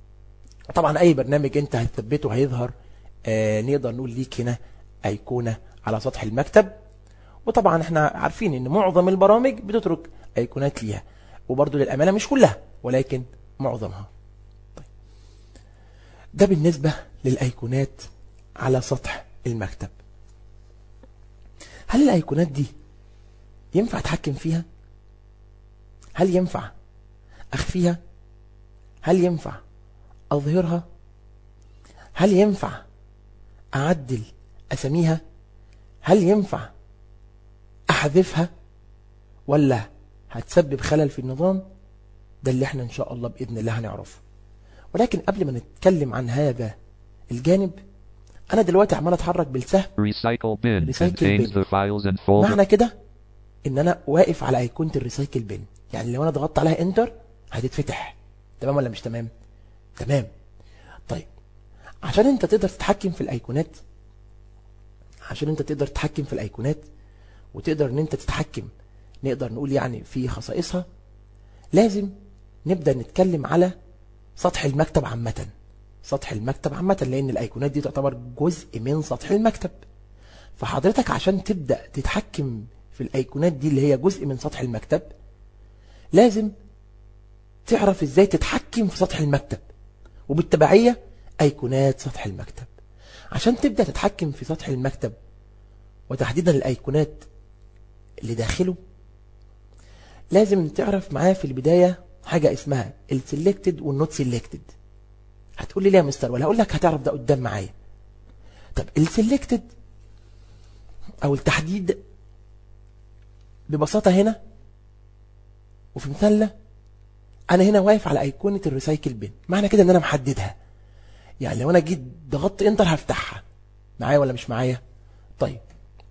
Speaker 1: طبعا اي برنامج انت هتثبته هيظهر آه، نقدر نقول ليك هنا ايقونة على سطح المكتب وطبعا احنا عارفين ان معظم البرامج بتترك ايقونات ليها وبرضه للامانه مش كلها ولكن معظمها طيب. ده بالنسبه للايقونات على سطح المكتب هل الايقونات دي ينفع اتحكم فيها هل ينفع اخفيها هل ينفع اظهرها هل ينفع اعدل اساميها هل ينفع احذفها ولا هتسبب خلل في النظام ده اللي احنا ان شاء الله باذن الله هنعرفه ولكن قبل ما نتكلم عن هذا الجانب انا دلوقتي عمال اتحرك بالسهم
Speaker 2: Recycle bin
Speaker 1: Recycle
Speaker 2: contains
Speaker 1: bin.
Speaker 2: the files and folders.
Speaker 1: معنى كده ان انا واقف على ايقونه الريسايكل بين يعني لو انا ضغطت عليها انتر هتتفتح تمام ولا مش تمام تمام طيب عشان انت تقدر تتحكم في الايقونات عشان انت تقدر تتحكم في الايقونات وتقدر ان انت تتحكم نقدر نقول يعني في خصائصها لازم نبدا نتكلم على سطح المكتب عامه سطح المكتب عامه لان الايقونات دي تعتبر جزء من سطح المكتب فحضرتك عشان تبدا تتحكم في الايقونات دي اللي هي جزء من سطح المكتب لازم تعرف ازاي تتحكم في سطح المكتب وبالتبعيه ايقونات سطح المكتب عشان تبدا تتحكم في سطح المكتب وتحديدا الايقونات اللي داخله لازم تعرف معاه في البدايه حاجه اسمها السلكتد والنوت سلكتد هتقول لي ليه يا مستر ولا هقول لك هتعرف ده قدام معايا طب السلكتد او التحديد ببساطه هنا وفي مثال انا هنا واقف على ايقونه الريسايكل بين معنى كده ان انا محددها يعني لو انا جيت ضغطت انتر هفتحها معايا ولا مش معايا طيب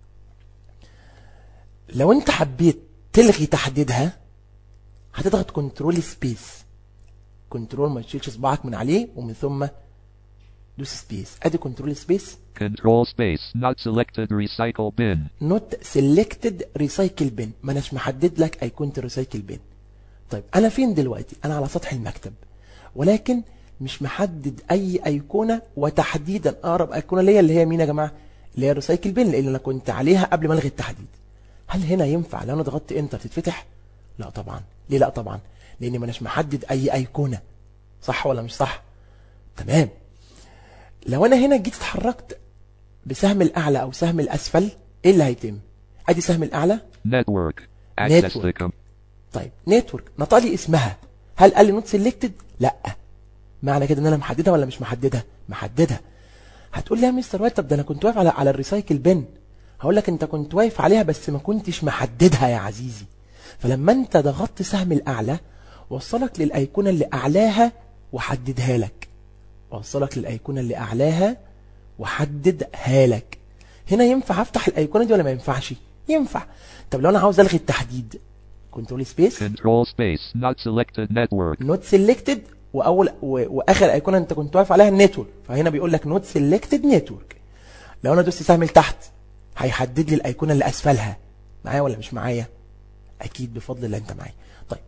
Speaker 1: لو انت حبيت تلغي تحديدها هتضغط كنترول سبيس كنترول ما تشيلش صباعك من عليه ومن ثم دوس سبيس ادي كنترول سبيس
Speaker 2: Control space. Not selected recycle bin.
Speaker 1: نوت سيلكتد ريسايكل بين ما اناش محدد لك ايقونه الريسايكل بين طيب انا فين دلوقتي انا على سطح المكتب ولكن مش محدد اي ايقونه وتحديدا اقرب ايقونه ليا اللي هي مين يا جماعه اللي هي الريسايكل بين لان انا كنت عليها قبل ما الغي التحديد هل هنا ينفع لو انا ضغطت انتر تتفتح لا طبعا ليه لا طبعا لان ما اناش محدد اي ايقونه صح ولا مش صح تمام لو انا هنا جيت اتحركت بسهم الاعلى او سهم الاسفل ايه اللي هيتم ادي سهم الاعلى
Speaker 2: Network. Access
Speaker 1: Network.
Speaker 2: the com-
Speaker 1: طيب نتورك نطالي اسمها هل قال لي نوت سيلكتد لا معنى كده ان انا محددها ولا مش محددها محددها هتقول لي يا مستر وائل طب ده انا كنت واقف على على الريسايكل بن هقول لك انت كنت واقف عليها بس ما كنتش محددها يا عزيزي فلما انت ضغطت سهم الاعلى وصلك للايقونه اللي اعلاها وحددها لك وصلك للايقونه اللي اعلاها وحددها لك هنا ينفع افتح الايقونه دي ولا ما ينفعش ينفع طب لو انا عاوز الغي التحديد كنترول سبيس
Speaker 2: Control space. Not selected network.
Speaker 1: نوت سيلكتد واول و... واخر ايقونه انت كنت واقف عليها النتورك فهنا بيقول لك نوت سيلكتد نتورك لو انا دوست سهم لتحت هيحدد لي الايقونه اللي اسفلها معايا ولا مش معايا اكيد بفضل الله انت معايا طيب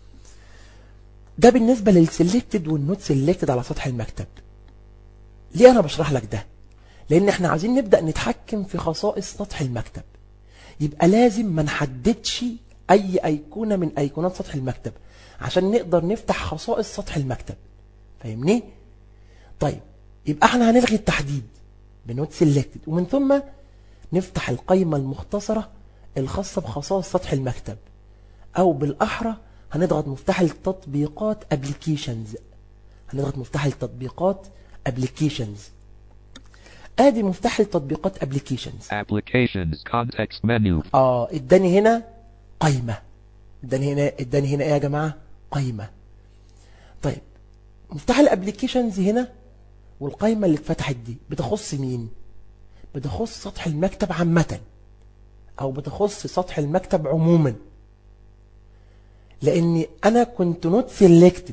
Speaker 1: ده بالنسبه للسيلكتد والنوت سيلكتد على سطح المكتب ليه انا بشرح لك ده لان احنا عايزين نبدا نتحكم في خصائص سطح المكتب يبقى لازم ما نحددش اي ايقونه من ايقونات سطح المكتب عشان نقدر نفتح خصائص سطح المكتب فاهمني طيب يبقى احنا هنلغي التحديد بنوت سيلكتد ومن ثم نفتح القائمه المختصره الخاصه بخصائص سطح المكتب او بالاحرى هنضغط مفتاح التطبيقات ابلكيشنز هنضغط مفتاح التطبيقات ابلكيشنز ادي مفتاح التطبيقات ابلكيشنز
Speaker 2: Applications. Context menu.
Speaker 1: اه اداني هنا قايمه اداني هنا اداني هنا ايه يا جماعه قايمه طيب مفتاح الابلكيشنز هنا والقايمه اللي اتفتحت دي بتخص مين بتخص سطح المكتب عامه او بتخص سطح المكتب عموما لاني انا كنت نوت سيلكتد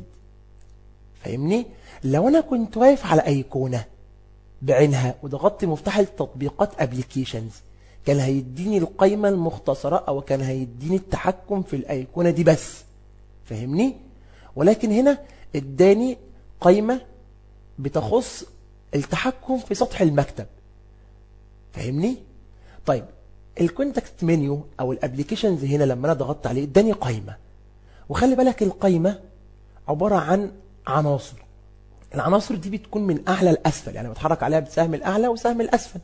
Speaker 1: فاهمني لو انا كنت واقف على ايقونه بعينها وضغطت مفتاح التطبيقات ابلكيشنز كان هيديني القائمة المختصرة او كان هيديني التحكم في الايقونة دي بس فاهمني ولكن هنا اداني قائمة بتخص التحكم في سطح المكتب فاهمني طيب الكونتكست منيو او الابلكيشنز هنا لما انا ضغطت عليه اداني قائمة وخلي بالك القائمة عبارة عن عناصر العناصر دي بتكون من اعلى لاسفل يعني بتحرك عليها بسهم الاعلى وسهم الاسفل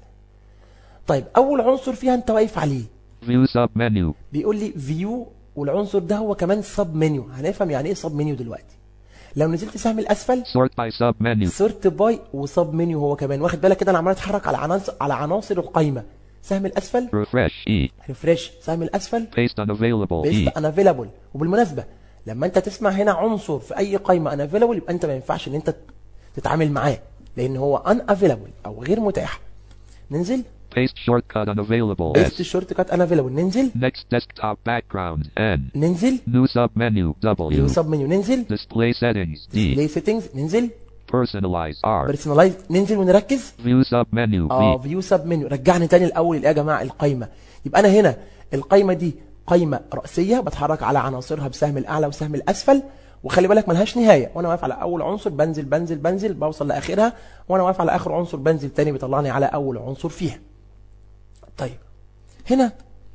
Speaker 1: طيب اول عنصر فيها انت واقف عليه
Speaker 2: View submenu.
Speaker 1: بيقول لي فيو والعنصر ده هو كمان سب منيو هنفهم يعني ايه سب منيو دلوقتي لو نزلت سهم الاسفل
Speaker 2: Sort by submenu.
Speaker 1: سورت باي وسب منيو هو كمان واخد بالك كده انا عمال اتحرك على عناصر على عناصر القايمه سهم الاسفل
Speaker 2: Refresh. E.
Speaker 1: ريفريش سهم الاسفل
Speaker 2: Paste unavailable.
Speaker 1: بيست
Speaker 2: E.
Speaker 1: انا افيلابل وبالمناسبه لما انت تسمع هنا عنصر في اي قايمه انا افيلابل يبقى انت ما ينفعش ان انت تتعامل معاه لان هو ان افيلابل او غير متاح ننزل
Speaker 2: Paste shortcut unavailable.
Speaker 1: بيست
Speaker 2: S.
Speaker 1: الشورت كات انا افيلابل ننزل
Speaker 2: Next desktop background. N.
Speaker 1: ننزل
Speaker 2: New submenu. W.
Speaker 1: يو سب منيو ننزل
Speaker 2: Display settings. D.
Speaker 1: بلاي سيتنجز ننزل
Speaker 2: Personalize. R.
Speaker 1: بيرسونلايز ننزل ونركز
Speaker 2: View submenu.
Speaker 1: اه
Speaker 2: V.
Speaker 1: فيو سب منيو رجعني تاني الاول ايه يا جماعه القايمه يبقى انا هنا القايمه دي قايمه راسيه بتحرك على عناصرها بسهم الاعلى وسهم الاسفل وخلي بالك ملهاش نهايه وانا واقف على اول عنصر بنزل بنزل بنزل بوصل لاخرها وانا واقف على اخر عنصر بنزل تاني بيطلعني على اول عنصر فيها طيب هنا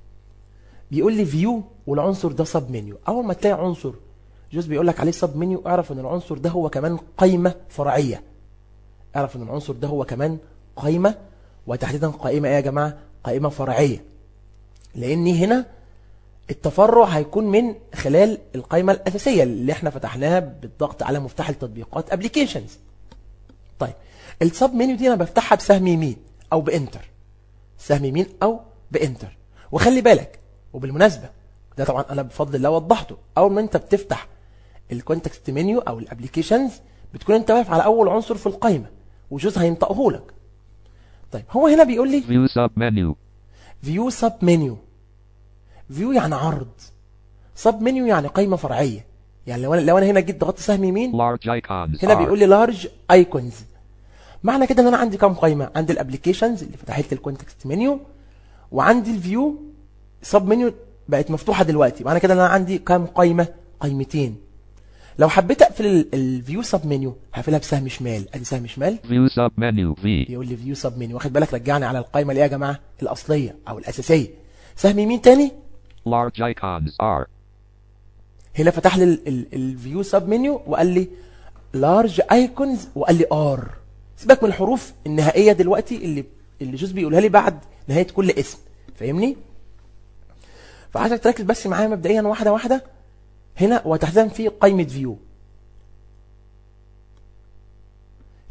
Speaker 1: بيقول لي فيو والعنصر ده سب منيو اول ما تلاقي عنصر جوز بيقول لك عليه سب منيو اعرف ان العنصر ده هو كمان قايمه فرعيه اعرف ان العنصر ده هو كمان قايمه وتحديدا قائمه ايه يا جماعه قائمه فرعيه لاني هنا التفرع هيكون من خلال القائمه الاساسيه اللي احنا فتحناها بالضغط على مفتاح التطبيقات ابلكيشنز طيب السب منيو دي انا بفتحها بسهم يمين او بانتر سهم يمين او بانتر وخلي بالك وبالمناسبه ده طبعا انا بفضل الله وضحته اول ما انت بتفتح الكونتكست منيو او الابلكيشنز بتكون انت واقف على اول عنصر في القائمه وجوز هينطقه لك طيب هو هنا بيقول لي
Speaker 2: View submenu.
Speaker 1: فيو سب منيو فيو يعني عرض سب منيو يعني قائمه فرعيه يعني لو انا لو انا هنا جيت ضغطت سهم يمين
Speaker 2: Large icons.
Speaker 1: هنا
Speaker 2: R.
Speaker 1: بيقول لي لارج ايكونز معنى كده ان انا عندي كام قائمه عندي الابلكيشنز اللي فتحت لي الكونتكست منيو وعندي الفيو سب منيو بقت مفتوحه دلوقتي معنى كده ان انا عندي كام قائمه قائمتين لو حبيت اقفل الفيو سب منيو هقفلها بسهم شمال ادي سهم شمال
Speaker 2: View submenu. V.
Speaker 1: بيقول لي فيو سب منيو واخد بالك رجعني على القائمه اللي هي يا جماعه الاصليه او الاساسيه سهم يمين تاني
Speaker 2: Large icons. R.
Speaker 1: هنا فتح لي الفيو سب منيو وقال لي لارج ايكونز وقال لي ار سيبك من الحروف النهائيه دلوقتي اللي اللي جوز بيقولها لي بعد نهايه كل اسم فاهمني فعايزك تركز بس معايا مبدئيا واحده واحده هنا وتحديدا في قائمه فيو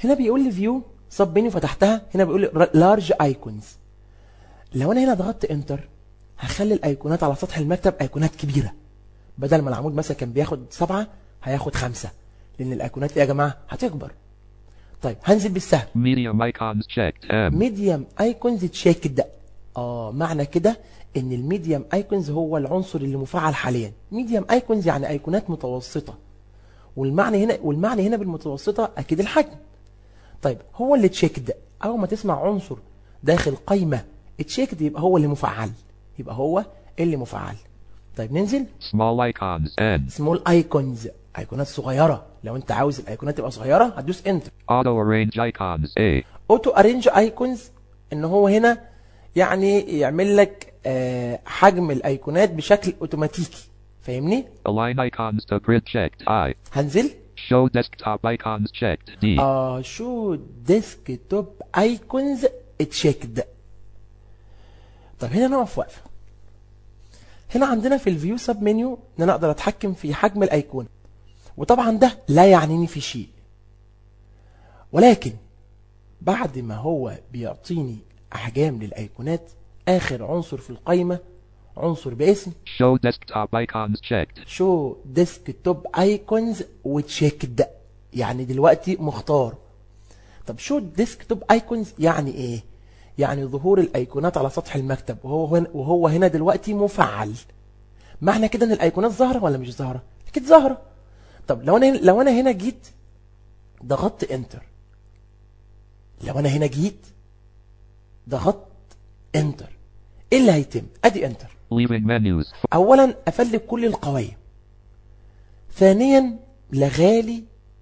Speaker 1: هنا بيقول لي فيو سب منيو فتحتها هنا بيقول لي لارج ايكونز لو انا هنا ضغطت انتر هخلي الايقونات على سطح المكتب ايقونات كبيره بدل ما العمود مثلا كان بياخد سبعة هياخد خمسة لان الايقونات ايه يا جماعه هتكبر طيب هنزل بالسهم
Speaker 2: Medium icons checked. M.
Speaker 1: ميديم ايكونز تشيكد اه معنى كده ان الميديم ايكونز هو العنصر اللي مفعل حاليا ميديم ايكونز يعني ايقونات متوسطه والمعنى هنا والمعنى هنا بالمتوسطه اكيد الحجم طيب هو اللي تشيكد اول ما تسمع عنصر داخل قايمه تشيكد يبقى هو اللي مفعل يبقى هو اللي مفعل طيب ننزل
Speaker 2: Small icons. N.
Speaker 1: سمول ايكونز ايقونات صغيره لو انت عاوز الايقونات تبقى صغيره هتدوس انتر
Speaker 2: Auto arrange icons. A.
Speaker 1: اوتو ارينج ايكونز ان هو هنا يعني يعمل لك آه، حجم الايقونات بشكل اوتوماتيكي فاهمني
Speaker 2: Align icons to grid checked. I.
Speaker 1: هنزل
Speaker 2: Show desktop icons checked. D.
Speaker 1: اه شو ديسك توب ايكونز اتشيكد طب هنا نقف وقفه هنا عندنا في الفيو سب منيو ان انا اقدر اتحكم في حجم الايقونه وطبعا ده لا يعنيني في شيء ولكن بعد ما هو بيعطيني احجام للايقونات اخر عنصر في القائمه عنصر باسم
Speaker 2: Show desktop icons checked.
Speaker 1: شو ديسك توب ايكونز وتشيكد يعني دلوقتي مختار طب شو ديسك توب ايكونز يعني ايه يعني ظهور الايقونات على سطح المكتب وهو هنا وهو هنا دلوقتي مفعل معنى كده ان الايقونات ظاهره ولا مش ظاهره اكيد ظاهره طب لو انا لو انا هنا جيت ضغطت انتر لو انا هنا جيت ضغطت انتر ايه اللي هيتم ادي انتر
Speaker 2: Leaving menus.
Speaker 1: اولا افلت كل القوايم ثانيا لغالي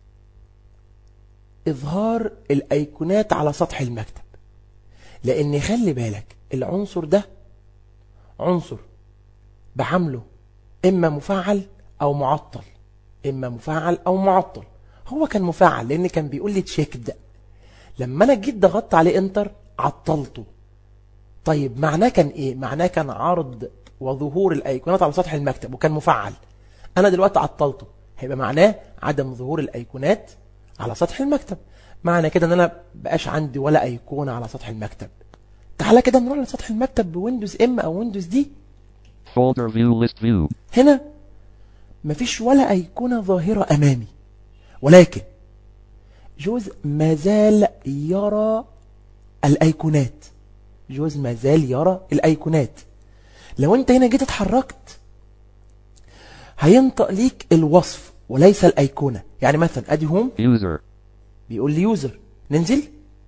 Speaker 1: اظهار الايقونات على سطح المكتب لان خلي بالك العنصر ده عنصر بعمله اما مفعل او معطل اما مفعل او معطل هو كان مفعل لان كان بيقول لي تشيك ده لما انا جيت ضغطت عليه انتر عطلته طيب معناه كان ايه معناه كان عرض وظهور الايقونات على سطح المكتب وكان مفعل انا دلوقتي عطلته هيبقى معناه عدم ظهور الايقونات على سطح المكتب معنى كده ان انا بقاش عندي ولا ايقونه على سطح المكتب تعالى كده نروح لسطح المكتب بويندوز ام او ويندوز دي
Speaker 2: Folder view list view.
Speaker 1: هنا مفيش ولا ايقونه ظاهره امامي ولكن جوز مازال يرى الايقونات جوز مازال يرى الايقونات لو انت هنا جيت اتحركت هينطق ليك الوصف وليس الايقونه يعني مثلا ادي هوم
Speaker 2: User.
Speaker 1: بيقول لي يوزر ننزل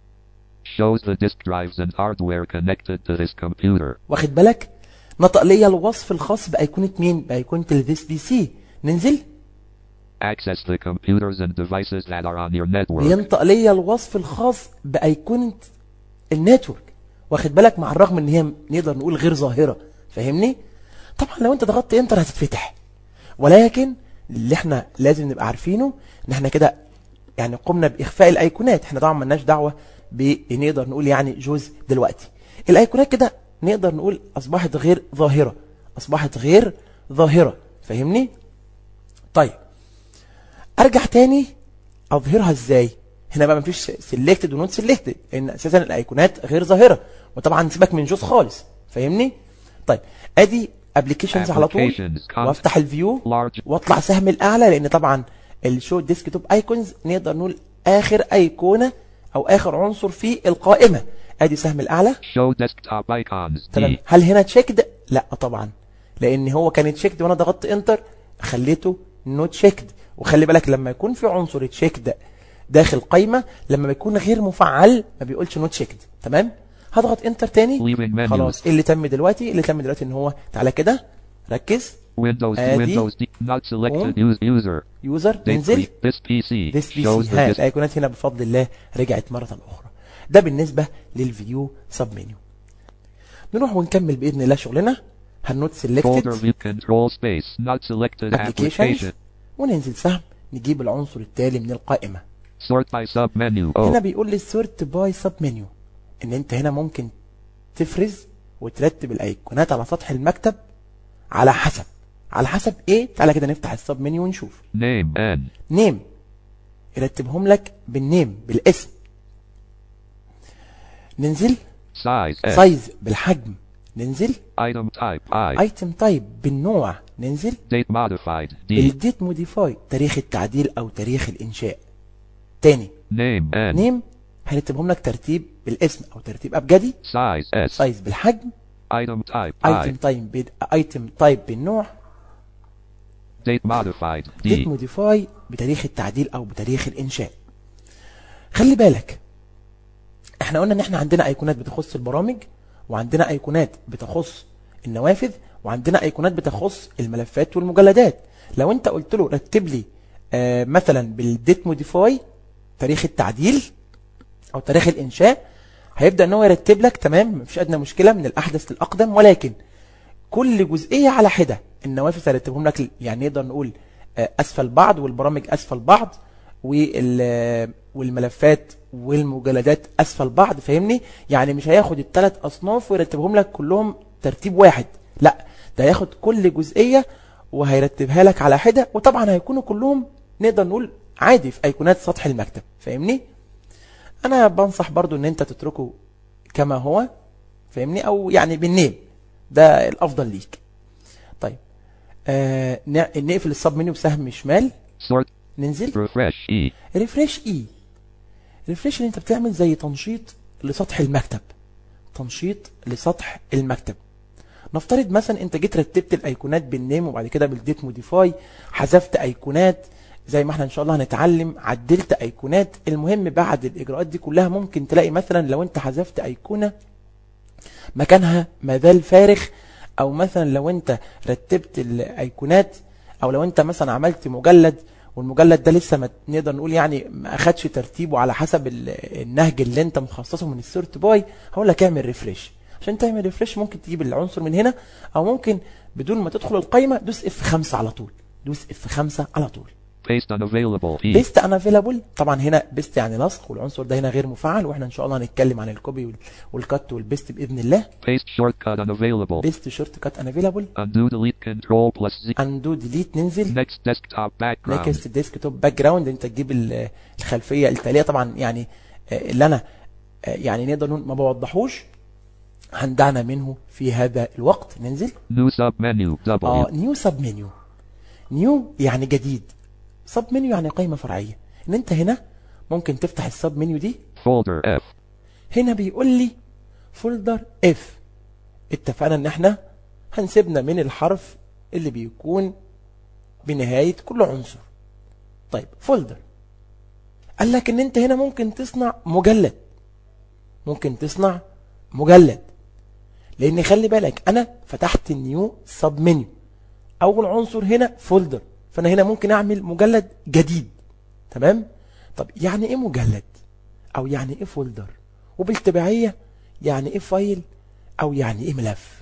Speaker 2: Shows the disk drives and hardware connected to this computer.
Speaker 1: واخد بالك نطق ليا الوصف الخاص بايقونه مين بايقونه الفيس بي سي ننزل
Speaker 2: Access the computers and devices that are on your network.
Speaker 1: بينطق ليا الوصف الخاص بايقونه النتورك واخد بالك مع الرغم ان هي نقدر نقول غير ظاهره فاهمني طبعا لو انت ضغطت انتر هتتفتح ولكن اللي احنا لازم نبقى عارفينه ان احنا كده يعني قمنا باخفاء الايقونات احنا طبعا ملناش دعوه بنقدر نقول يعني جزء دلوقتي الايقونات كده نقدر نقول اصبحت غير ظاهره اصبحت غير ظاهره فاهمني طيب ارجع تاني اظهرها ازاي هنا بقى مفيش سيلكتد ونوت سيلكتد لان اساسا الايقونات غير ظاهره وطبعا سيبك من جوز خالص فاهمني طيب ادي ابلكيشنز على طول
Speaker 2: Applications,
Speaker 1: وافتح الفيو
Speaker 2: Large.
Speaker 1: واطلع سهم الاعلى لان طبعا الشو ديسكتوب ايكونز نقدر نقول اخر ايقونه او اخر عنصر في القائمه ادي سهم الاعلى
Speaker 2: Show desktop icons.
Speaker 1: تمام
Speaker 2: D.
Speaker 1: هل هنا تشيكد لا طبعا لان هو كان تشيكد وانا ضغطت انتر خليته نوت تشيكد وخلي بالك لما يكون في عنصر تشيكد داخل قائمه لما بيكون غير مفعل ما بيقولش نوت تشيكد تمام هضغط انتر تاني
Speaker 2: Leaving menus.
Speaker 1: خلاص ايه اللي تم دلوقتي اللي تم دلوقتي ان هو تعالى كده ركز
Speaker 2: Windows.
Speaker 1: Adi.
Speaker 2: Windows. D. Not selected.
Speaker 1: Home.
Speaker 2: Use user.
Speaker 1: يوزر
Speaker 2: Date
Speaker 1: ننزل
Speaker 2: free. This PC
Speaker 1: This PC
Speaker 2: shows the
Speaker 1: ها
Speaker 2: disk.
Speaker 1: الايقونات هنا بفضل الله رجعت مرة أخرى ده بالنسبة للفيو سب منيو نروح ونكمل بإذن الله شغلنا هنوت
Speaker 2: Folder
Speaker 1: سيلكتد
Speaker 2: view control space. Not selected
Speaker 1: ابلكيشنز
Speaker 2: application.
Speaker 1: وننزل سهم نجيب العنصر التالي من القائمة
Speaker 2: Sort by sub menu.
Speaker 1: هنا
Speaker 2: O.
Speaker 1: بيقول لي سورت باي سب منيو ان انت هنا ممكن تفرز وترتب الايقونات على سطح المكتب على حسب على حسب ايه تعالى كده نفتح السب منيو ونشوف
Speaker 2: Name N.
Speaker 1: نيم يرتبهم لك بالنيم بالاسم ننزل
Speaker 2: Size S.
Speaker 1: سايز بالحجم ننزل
Speaker 2: Item type I.
Speaker 1: ايتم تايب بالنوع ننزل
Speaker 2: Date modified D.
Speaker 1: الديت موديفاي تاريخ التعديل او تاريخ الانشاء تاني
Speaker 2: Name N.
Speaker 1: نيم هنكتبهم لك ترتيب بالاسم او ترتيب ابجدي
Speaker 2: Size S.
Speaker 1: سايز بالحجم
Speaker 2: Item type
Speaker 1: ايتم
Speaker 2: I.
Speaker 1: تايب بال... ايتم تايب بالنوع
Speaker 2: Date modified
Speaker 1: ديت
Speaker 2: D.
Speaker 1: موديفاي بتاريخ التعديل او بتاريخ الانشاء خلي بالك احنا قلنا ان احنا عندنا ايقونات بتخص البرامج وعندنا ايقونات بتخص النوافذ وعندنا ايقونات بتخص الملفات والمجلدات لو انت قلت له رتب لي آه مثلا بالديت موديفاي تاريخ التعديل او تاريخ الانشاء هيبدا ان هو يرتب لك تمام مفيش ادنى مشكله من الاحدث للاقدم ولكن كل جزئيه على حده النوافذ هرتبهم لك يعني نقدر نقول آه، اسفل بعض والبرامج اسفل بعض وال آه، والملفات والمجلدات اسفل بعض فاهمني يعني مش هياخد الثلاث اصناف ويرتبهم لك كلهم ترتيب واحد لا ده هياخد كل جزئيه وهيرتبها لك على حده وطبعا هيكونوا كلهم نقدر نقول عادي في ايقونات سطح المكتب فاهمني انا بنصح برضو ان انت تتركه كما هو فاهمني او يعني بالنيم ده الافضل ليك طيب آه ن- نقفل السب منيو بسهم شمال
Speaker 2: Sort.
Speaker 1: ننزل
Speaker 2: Refresh E.
Speaker 1: ريفريش اي ريفريش اللي انت بتعمل زي تنشيط لسطح المكتب تنشيط لسطح المكتب نفترض مثلا انت جيت رتبت الايقونات بالنيم وبعد كده بالديت موديفاي حذفت ايقونات زي ما احنا ان شاء الله هنتعلم عدلت ايقونات المهم بعد الاجراءات دي كلها ممكن تلاقي مثلا لو انت حذفت ايقونه مكانها ما زال فارغ او مثلا لو انت رتبت الايقونات او لو انت مثلا عملت مجلد والمجلد ده لسه ما نقدر نقول يعني ما اخدش ترتيبه على حسب ال- النهج اللي انت مخصصه من السورت باي هقول لك اعمل ريفريش عشان تعمل ريفريش ممكن تجيب العنصر من هنا او ممكن بدون ما تدخل القائمه دوس اف 5 على طول دوس اف 5 على طول
Speaker 2: Paste unavailable E.
Speaker 1: بيست انا افيلابل طبعا هنا بيست يعني لصق والعنصر ده هنا غير مفعل واحنا ان شاء الله هنتكلم عن الكوبي وال- والكت والبيست باذن الله
Speaker 2: Paste shortcut unavailable.
Speaker 1: بيست شورت كات ان افيلابل
Speaker 2: Undo delete control plus Z.
Speaker 1: اندو ديليت ننزل
Speaker 2: Next desktop background.
Speaker 1: نكست ديسك توب باك جراوند انت تجيب ال- الخلفيه التاليه طبعا يعني آه، اللي انا آه، يعني نقدر نقول ما بوضحوش هندعنا منه في هذا الوقت ننزل
Speaker 2: New submenu W.
Speaker 1: اه نيو سب منيو نيو يعني جديد سب منيو يعني قائمه فرعيه ان انت هنا ممكن تفتح السب منيو دي
Speaker 2: Folder F.
Speaker 1: هنا بيقول لي فولدر اف اتفقنا ان احنا هنسيبنا من الحرف اللي بيكون بنهاية كل عنصر طيب فولدر قال لك ان انت هنا ممكن تصنع مجلد ممكن تصنع مجلد لان خلي بالك انا فتحت النيو سب منيو اول عنصر هنا فولدر فانا هنا ممكن اعمل مجلد جديد تمام طب يعني ايه مجلد او يعني ايه فولدر وبالتبعية يعني ايه فايل او يعني ايه ملف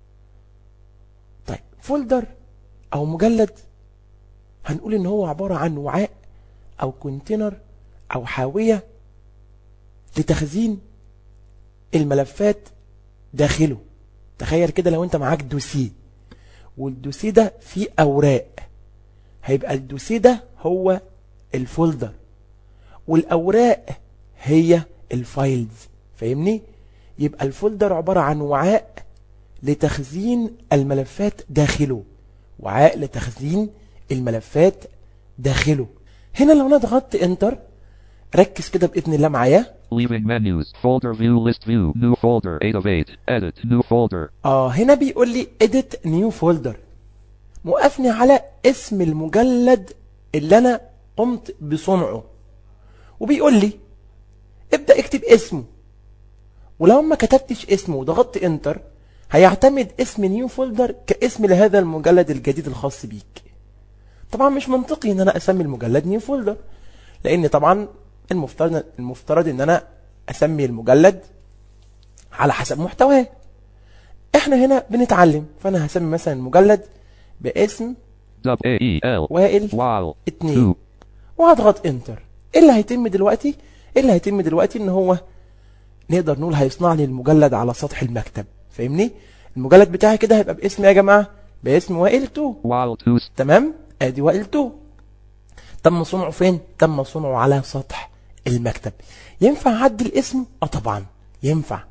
Speaker 1: طيب فولدر او مجلد هنقول ان هو عبارة عن وعاء او كونتينر او حاوية لتخزين الملفات داخله تخيل كده لو انت معاك دوسيه والدوسيه ده فيه اوراق هيبقى الدوسيه ده هو الفولدر والاوراق هي الفايلز فاهمني يبقى الفولدر عبارة عن وعاء لتخزين الملفات داخله وعاء لتخزين الملفات داخله هنا لو انا ضغطت انتر ركز كده باذن الله معايا
Speaker 2: Leaving menus. Folder view list view. New folder 8 of 8. Edit. New folder.
Speaker 1: اه هنا بيقول لي edit new folder موقفني على اسم المجلد اللي انا قمت بصنعه وبيقول لي ابدأ اكتب اسمه ولو ما كتبتش اسمه وضغطت انتر هيعتمد اسم نيو فولدر كاسم لهذا المجلد الجديد الخاص بيك طبعا مش منطقي ان انا اسمي المجلد نيو فولدر لان طبعا المفترض المفترض ان انا اسمي المجلد على حسب محتواه احنا هنا بنتعلم فانا هسمي مثلا المجلد باسم
Speaker 2: Dub A E L.
Speaker 1: وائل
Speaker 2: While.
Speaker 1: اتنين
Speaker 2: 2.
Speaker 1: وهضغط انتر ايه اللي هيتم دلوقتي ايه اللي هيتم دلوقتي ان هو نقدر نقول هيصنع لي المجلد على سطح المكتب فاهمني المجلد بتاعي كده هيبقى باسم يا جماعه باسم وائل 2
Speaker 2: While 2.
Speaker 1: تمام ادي وائل 2 تم صنعه فين تم صنعه على سطح المكتب ينفع اعدل اسمه اه طبعا ينفع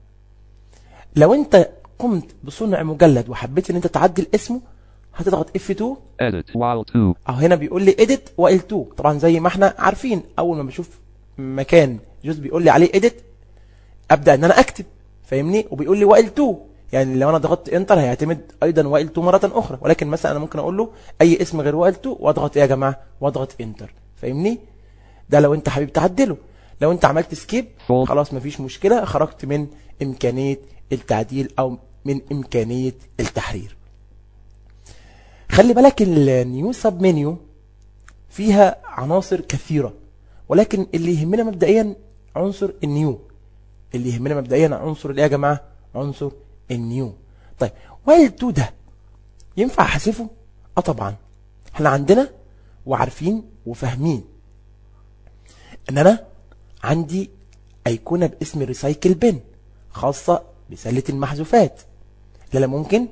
Speaker 1: لو انت قمت بصنع مجلد وحبيت ان انت تعدل اسمه هتضغط F2
Speaker 2: Edit while 2.
Speaker 1: اهو هنا بيقول لي edit و L2 طبعا زي ما احنا عارفين اول ما بشوف مكان جزء بيقول لي عليه edit ابدا ان انا اكتب فاهمني وبيقول لي وائل 2 يعني لو انا ضغطت انتر هيعتمد ايضا وائل 2 مره اخرى ولكن مثلا انا ممكن اقول له اي اسم غير وائل 2 واضغط ايه يا جماعه واضغط انتر فاهمني ده لو انت حبيب تعدله لو انت عملت سكيب
Speaker 2: فول.
Speaker 1: خلاص مفيش مشكله خرجت من امكانيه التعديل او من امكانيه التحرير خلي بالك النيو سب منيو فيها عناصر كثيره ولكن اللي يهمنا مبدئيا عنصر النيو اللي يهمنا مبدئيا عنصر الايه يا جماعه عنصر النيو طيب وايل 2 ده ينفع احذفه اه طبعا احنا عندنا وعارفين وفاهمين ان انا عندي ايقونه باسم ريسايكل بن خاصه بسله المحذوفات اللي انا ممكن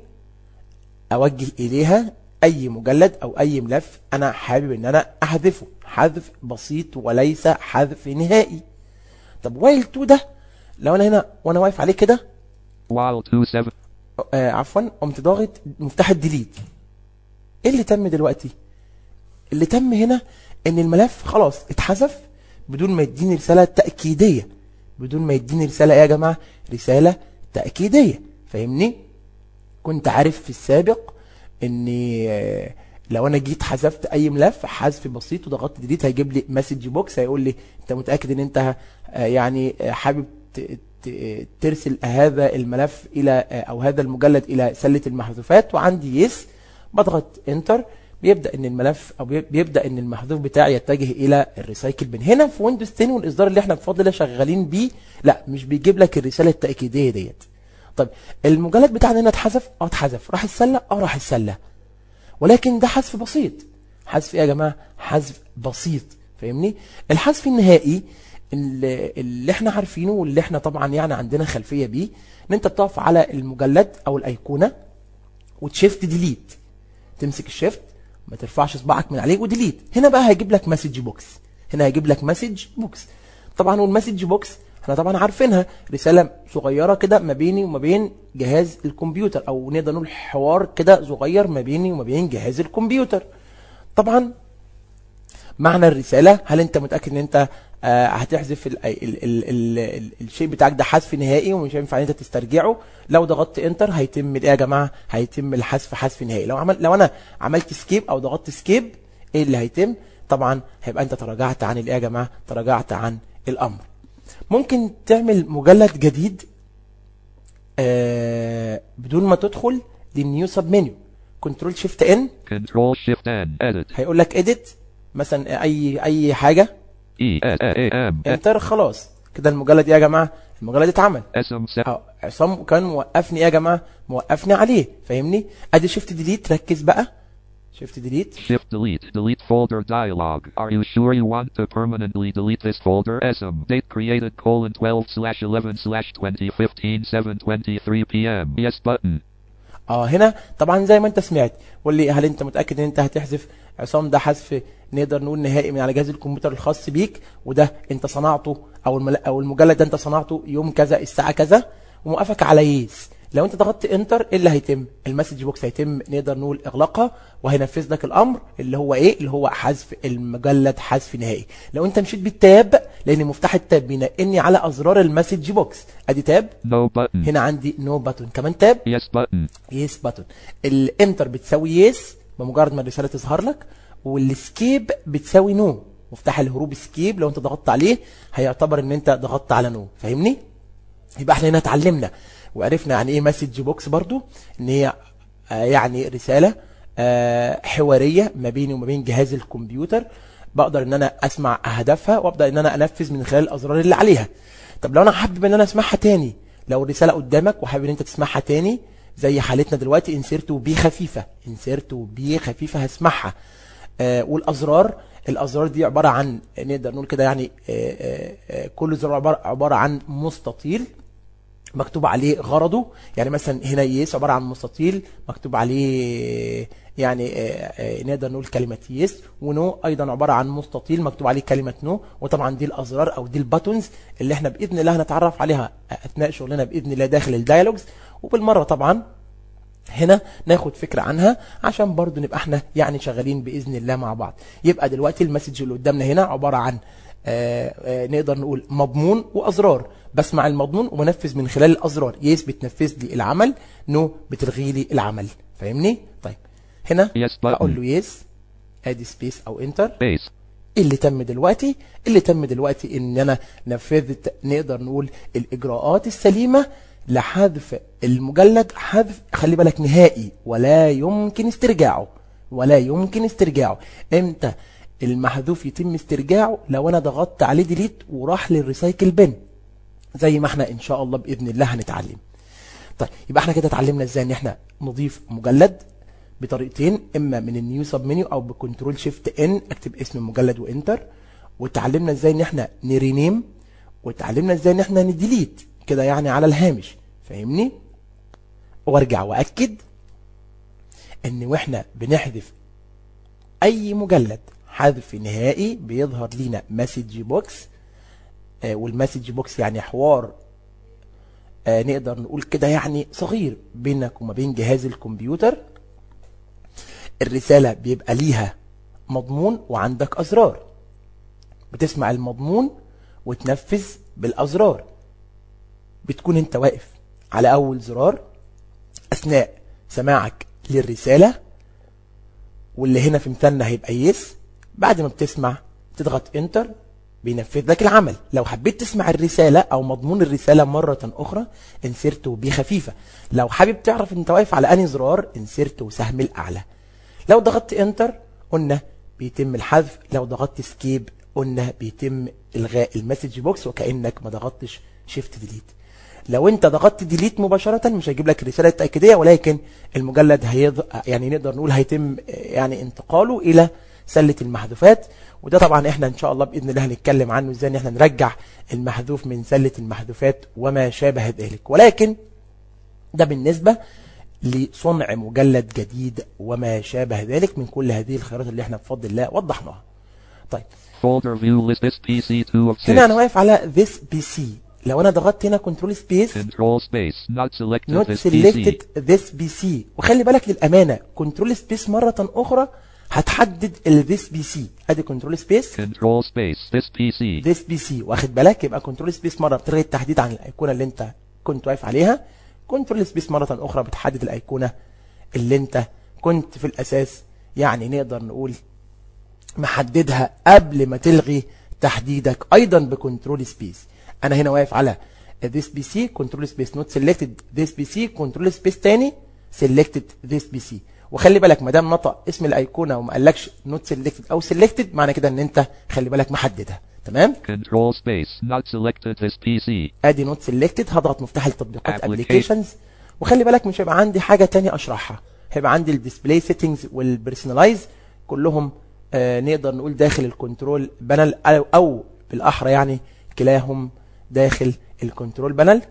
Speaker 1: اوجه اليها اي مجلد او اي ملف انا حابب ان انا احذفه حذف بسيط وليس حذف نهائي طب وايل 2 ده لو انا هنا وانا واقف عليه كده
Speaker 2: While 2 7.
Speaker 1: آه عفوا قمت ضاغط مفتاح الديليت ايه اللي تم دلوقتي اللي تم هنا ان الملف خلاص اتحذف بدون ما يديني رساله تاكيديه بدون ما يديني رساله ايه يا جماعه رساله تاكيديه فاهمني كنت عارف في السابق ان آه، لو انا جيت حذفت اي ملف حذف بسيط وضغطت ديليت هيجيب لي مسج بوكس هيقول لي انت متاكد ان انت آه، يعني آه، حابب ت- ت- ترسل هذا الملف الى آه، او هذا المجلد الى سله المحذوفات وعندي يس بضغط انتر بيبدا ان الملف او بي- بيبدا ان المحذوف بتاعي يتجه الى الريسايكل بن هنا في ويندوز 10 والاصدار اللي احنا بفضل الله شغالين بيه لا مش بيجيب لك الرساله التاكيديه ديت طيب المجلد بتاعنا هنا اتحذف اه اتحذف راح السله اه راح السله ولكن ده حذف بسيط حذف ايه يا جماعه حذف بسيط فاهمني الحذف النهائي اللي, اللي احنا عارفينه واللي احنا طبعا يعني عندنا خلفيه بيه ان انت بتقف على المجلد او الايقونه وتشيفت ديليت تمسك الشيفت ما ترفعش صباعك من عليه وديليت هنا بقى هيجيب لك مسج بوكس هنا هيجيب لك مسج بوكس طبعا والمسج بوكس احنا طبعا عارفينها رساله صغيره كده ما بيني وما بين جهاز الكمبيوتر او نقدر نقول حوار كده صغير ما بيني وما بين جهاز الكمبيوتر طبعا معنى الرساله هل انت متاكد ان انت آه هتحذف ال ال ال ال ال الشيء بتاعك ده حذف نهائي ومش هينفع ان انت تسترجعه لو ضغطت انتر هيتم ايه يا جماعه هيتم الحذف حذف نهائي لو عمل لو انا عملت سكيب او ضغطت سكيب ايه اللي هيتم طبعا هيبقى انت تراجعت عن الايه يا جماعه تراجعت عن الامر ممكن تعمل مجلد جديد آه بدون ما تدخل للنيو سب منيو كنترول شيفت ان
Speaker 2: Control Shift N. Edit.
Speaker 1: هيقول لك اديت مثلا اي اي حاجه
Speaker 2: E S A M.
Speaker 1: انتر خلاص كده المجلد ايه يا جماعه المجلد اتعمل
Speaker 2: SM 7.
Speaker 1: أهو عصام كان موقفني ايه يا جماعه موقفني عليه فاهمني ادي شيفت ديليت ركز بقى شيفت ديليت
Speaker 2: Shift delete. Delete folder dialog. Are you sure you want to permanently delete this folder? SM. Date created colon 12 slash 11 slash 2015 723 p.m. Yes button.
Speaker 1: اه هنا طبعا زي ما انت سمعت قول لي هل انت متاكد ان انت هتحذف عصام ده حذف نقدر نقول نهائي من على جهاز الكمبيوتر الخاص بيك وده انت صنعته او المل... او المجلد ده انت صنعته يوم كذا الساعه كذا وموقفك على يس لو انت ضغطت انتر ايه اللي هيتم المسج بوكس هيتم نقدر نقول اغلاقها وهينفذ لك الامر اللي هو ايه اللي هو حذف المجلد حذف نهائي لو انت مشيت بالتاب لان مفتاح التاب بينقلني على ازرار المسج بوكس ادي تاب
Speaker 2: No button.
Speaker 1: هنا عندي نو باتون كمان تاب
Speaker 2: Yes button.
Speaker 1: يس باتون الانتر بتساوي يس بمجرد ما الرساله تظهر لك والسكيب بتساوي نو مفتاح الهروب سكيب لو انت ضغطت عليه هيعتبر ان انت ضغطت على نو فاهمني يبقى احنا هنا اتعلمنا وعرفنا يعني ايه مسج بوكس برضو ان هي آه يعني رساله آه حواريه ما بيني وما بين جهاز الكمبيوتر بقدر ان انا اسمع اهدافها وابدا ان انا انفذ من خلال الازرار اللي عليها طب لو انا حابب ان انا اسمعها تاني لو الرساله قدامك وحابب ان انت تسمعها تاني زي حالتنا دلوقتي انسيرت بي خفيفه انسيرت بي خفيفه هسمعها آه والازرار الازرار دي عباره عن نقدر نقول كده يعني آه آه آه كل زرار عباره عباره عن مستطيل مكتوب عليه غرضه يعني مثلا هنا يس عبارة عن مستطيل مكتوب عليه يعني آه، آه، نقدر نقول كلمة يس ونو أيضا عبارة عن مستطيل مكتوب عليه كلمة نو وطبعا دي الأزرار أو دي الباتونز اللي احنا بإذن الله هنتعرف عليها أثناء شغلنا بإذن الله داخل الديالوجز وبالمرة طبعا هنا ناخد فكرة عنها عشان برضو نبقى احنا يعني شغالين بإذن الله مع بعض يبقى دلوقتي المسج اللي قدامنا هنا عبارة عن آه، آه، نقدر نقول مضمون وأزرار بسمع المضمون وبنفذ من خلال الأزرار يس بتنفذ لي العمل نو بتلغي لي العمل فاهمني طيب هنا
Speaker 2: Yes button.
Speaker 1: اقول له يس ادي سبيس او انتر
Speaker 2: Base.
Speaker 1: اللي تم دلوقتي اللي تم دلوقتي ان انا نفذت نقدر نقول الاجراءات السليمه لحذف المجلد حذف خلي بالك نهائي ولا يمكن استرجاعه ولا يمكن استرجاعه امتى المحذوف يتم استرجاعه لو انا ضغطت عليه ديليت وراح للريسايكل بن زي ما احنا ان شاء الله باذن الله هنتعلم طيب يبقى احنا كده اتعلمنا ازاي ان احنا نضيف مجلد بطريقتين اما من النيو سب منيو او بكنترول شيفت ان اكتب اسم المجلد وانتر واتعلمنا ازاي ان احنا نرينيم واتعلمنا ازاي ان احنا نديليت كده يعني على الهامش فاهمني وارجع واكد ان واحنا بنحذف اي مجلد حذف نهائي بيظهر لينا مسج بوكس آه والمسج بوكس يعني حوار آه نقدر نقول كده يعني صغير بينك وما بين جهاز الكمبيوتر الرسالة بيبقى ليها مضمون وعندك أزرار بتسمع المضمون وتنفذ بالأزرار بتكون انت واقف على أول زرار أثناء سماعك للرسالة واللي هنا في مثالنا هيبقى يس بعد ما بتسمع تضغط انتر بينفذ لك العمل لو حبيت تسمع الرسالة او مضمون الرسالة مرة اخرى انسرت بي خفيفة لو حابب تعرف انت واقف على انهي زرار انسرت وسهم الاعلى لو ضغطت انتر قلنا بيتم الحذف لو ضغطت سكيب قلنا بيتم الغاء المسج بوكس وكانك ما ضغطتش شيفت ديليت لو انت ضغطت ديليت مباشرة مش هيجيب لك الرسالة التأكيدية ولكن المجلد هيض... يعني نقدر نقول هيتم يعني انتقاله إلى سلة المحذوفات وده طبعا احنا ان شاء الله بإذن الله هنتكلم عنه ازاي ان احنا نرجع المحذوف من سلة المحذوفات وما شابه ذلك ولكن ده بالنسبة لصنع مجلد جديد وما شابه ذلك من كل هذه الخيارات اللي احنا بفضل الله وضحناها طيب
Speaker 2: Folder view list this PC 2 of 6.
Speaker 1: هنا انا واقف على this PC لو انا ضغطت هنا كنترول سبيس
Speaker 2: Control space. Not selected
Speaker 1: not
Speaker 2: this
Speaker 1: selected
Speaker 2: PC.
Speaker 1: this PC وخلي بالك للأمانة كنترول سبيس مرة أخرى هتحدد ال this PC ادي كنترول سبيس
Speaker 2: Control space. This PC.
Speaker 1: this PC واخد بالك يبقى كنترول سبيس مرة بتلغي التحديد عن الأيقونة اللي انت كنت واقف عليها كنترول سبيس مرة أخرى بتحدد الأيقونة اللي انت كنت في الأساس يعني نقدر نقول محددها قبل ما تلغي تحديدك ايضا بكنترول سبيس انا هنا واقف على this PC كنترول سبيس نوت selected this PC كنترول سبيس تاني selected this PC وخلي بالك ما دام نطق اسم الايقونه وما قالكش نوت selected او selected معنى كده ان انت خلي بالك محددها تمام
Speaker 2: Control space. Not selected this PC.
Speaker 1: ادي نوت سيلكتد هضغط مفتاح التطبيقات
Speaker 2: Application.
Speaker 1: ابلكيشنز وخلي بالك مش هيبقى عندي حاجه تانية اشرحها هيبقى عندي الديسبلاي سيتنجز والبرسونلايز كلهم آه نقدر نقول داخل الكنترول بانل او, أو بالاحرى يعني كلاهم داخل الكنترول بانل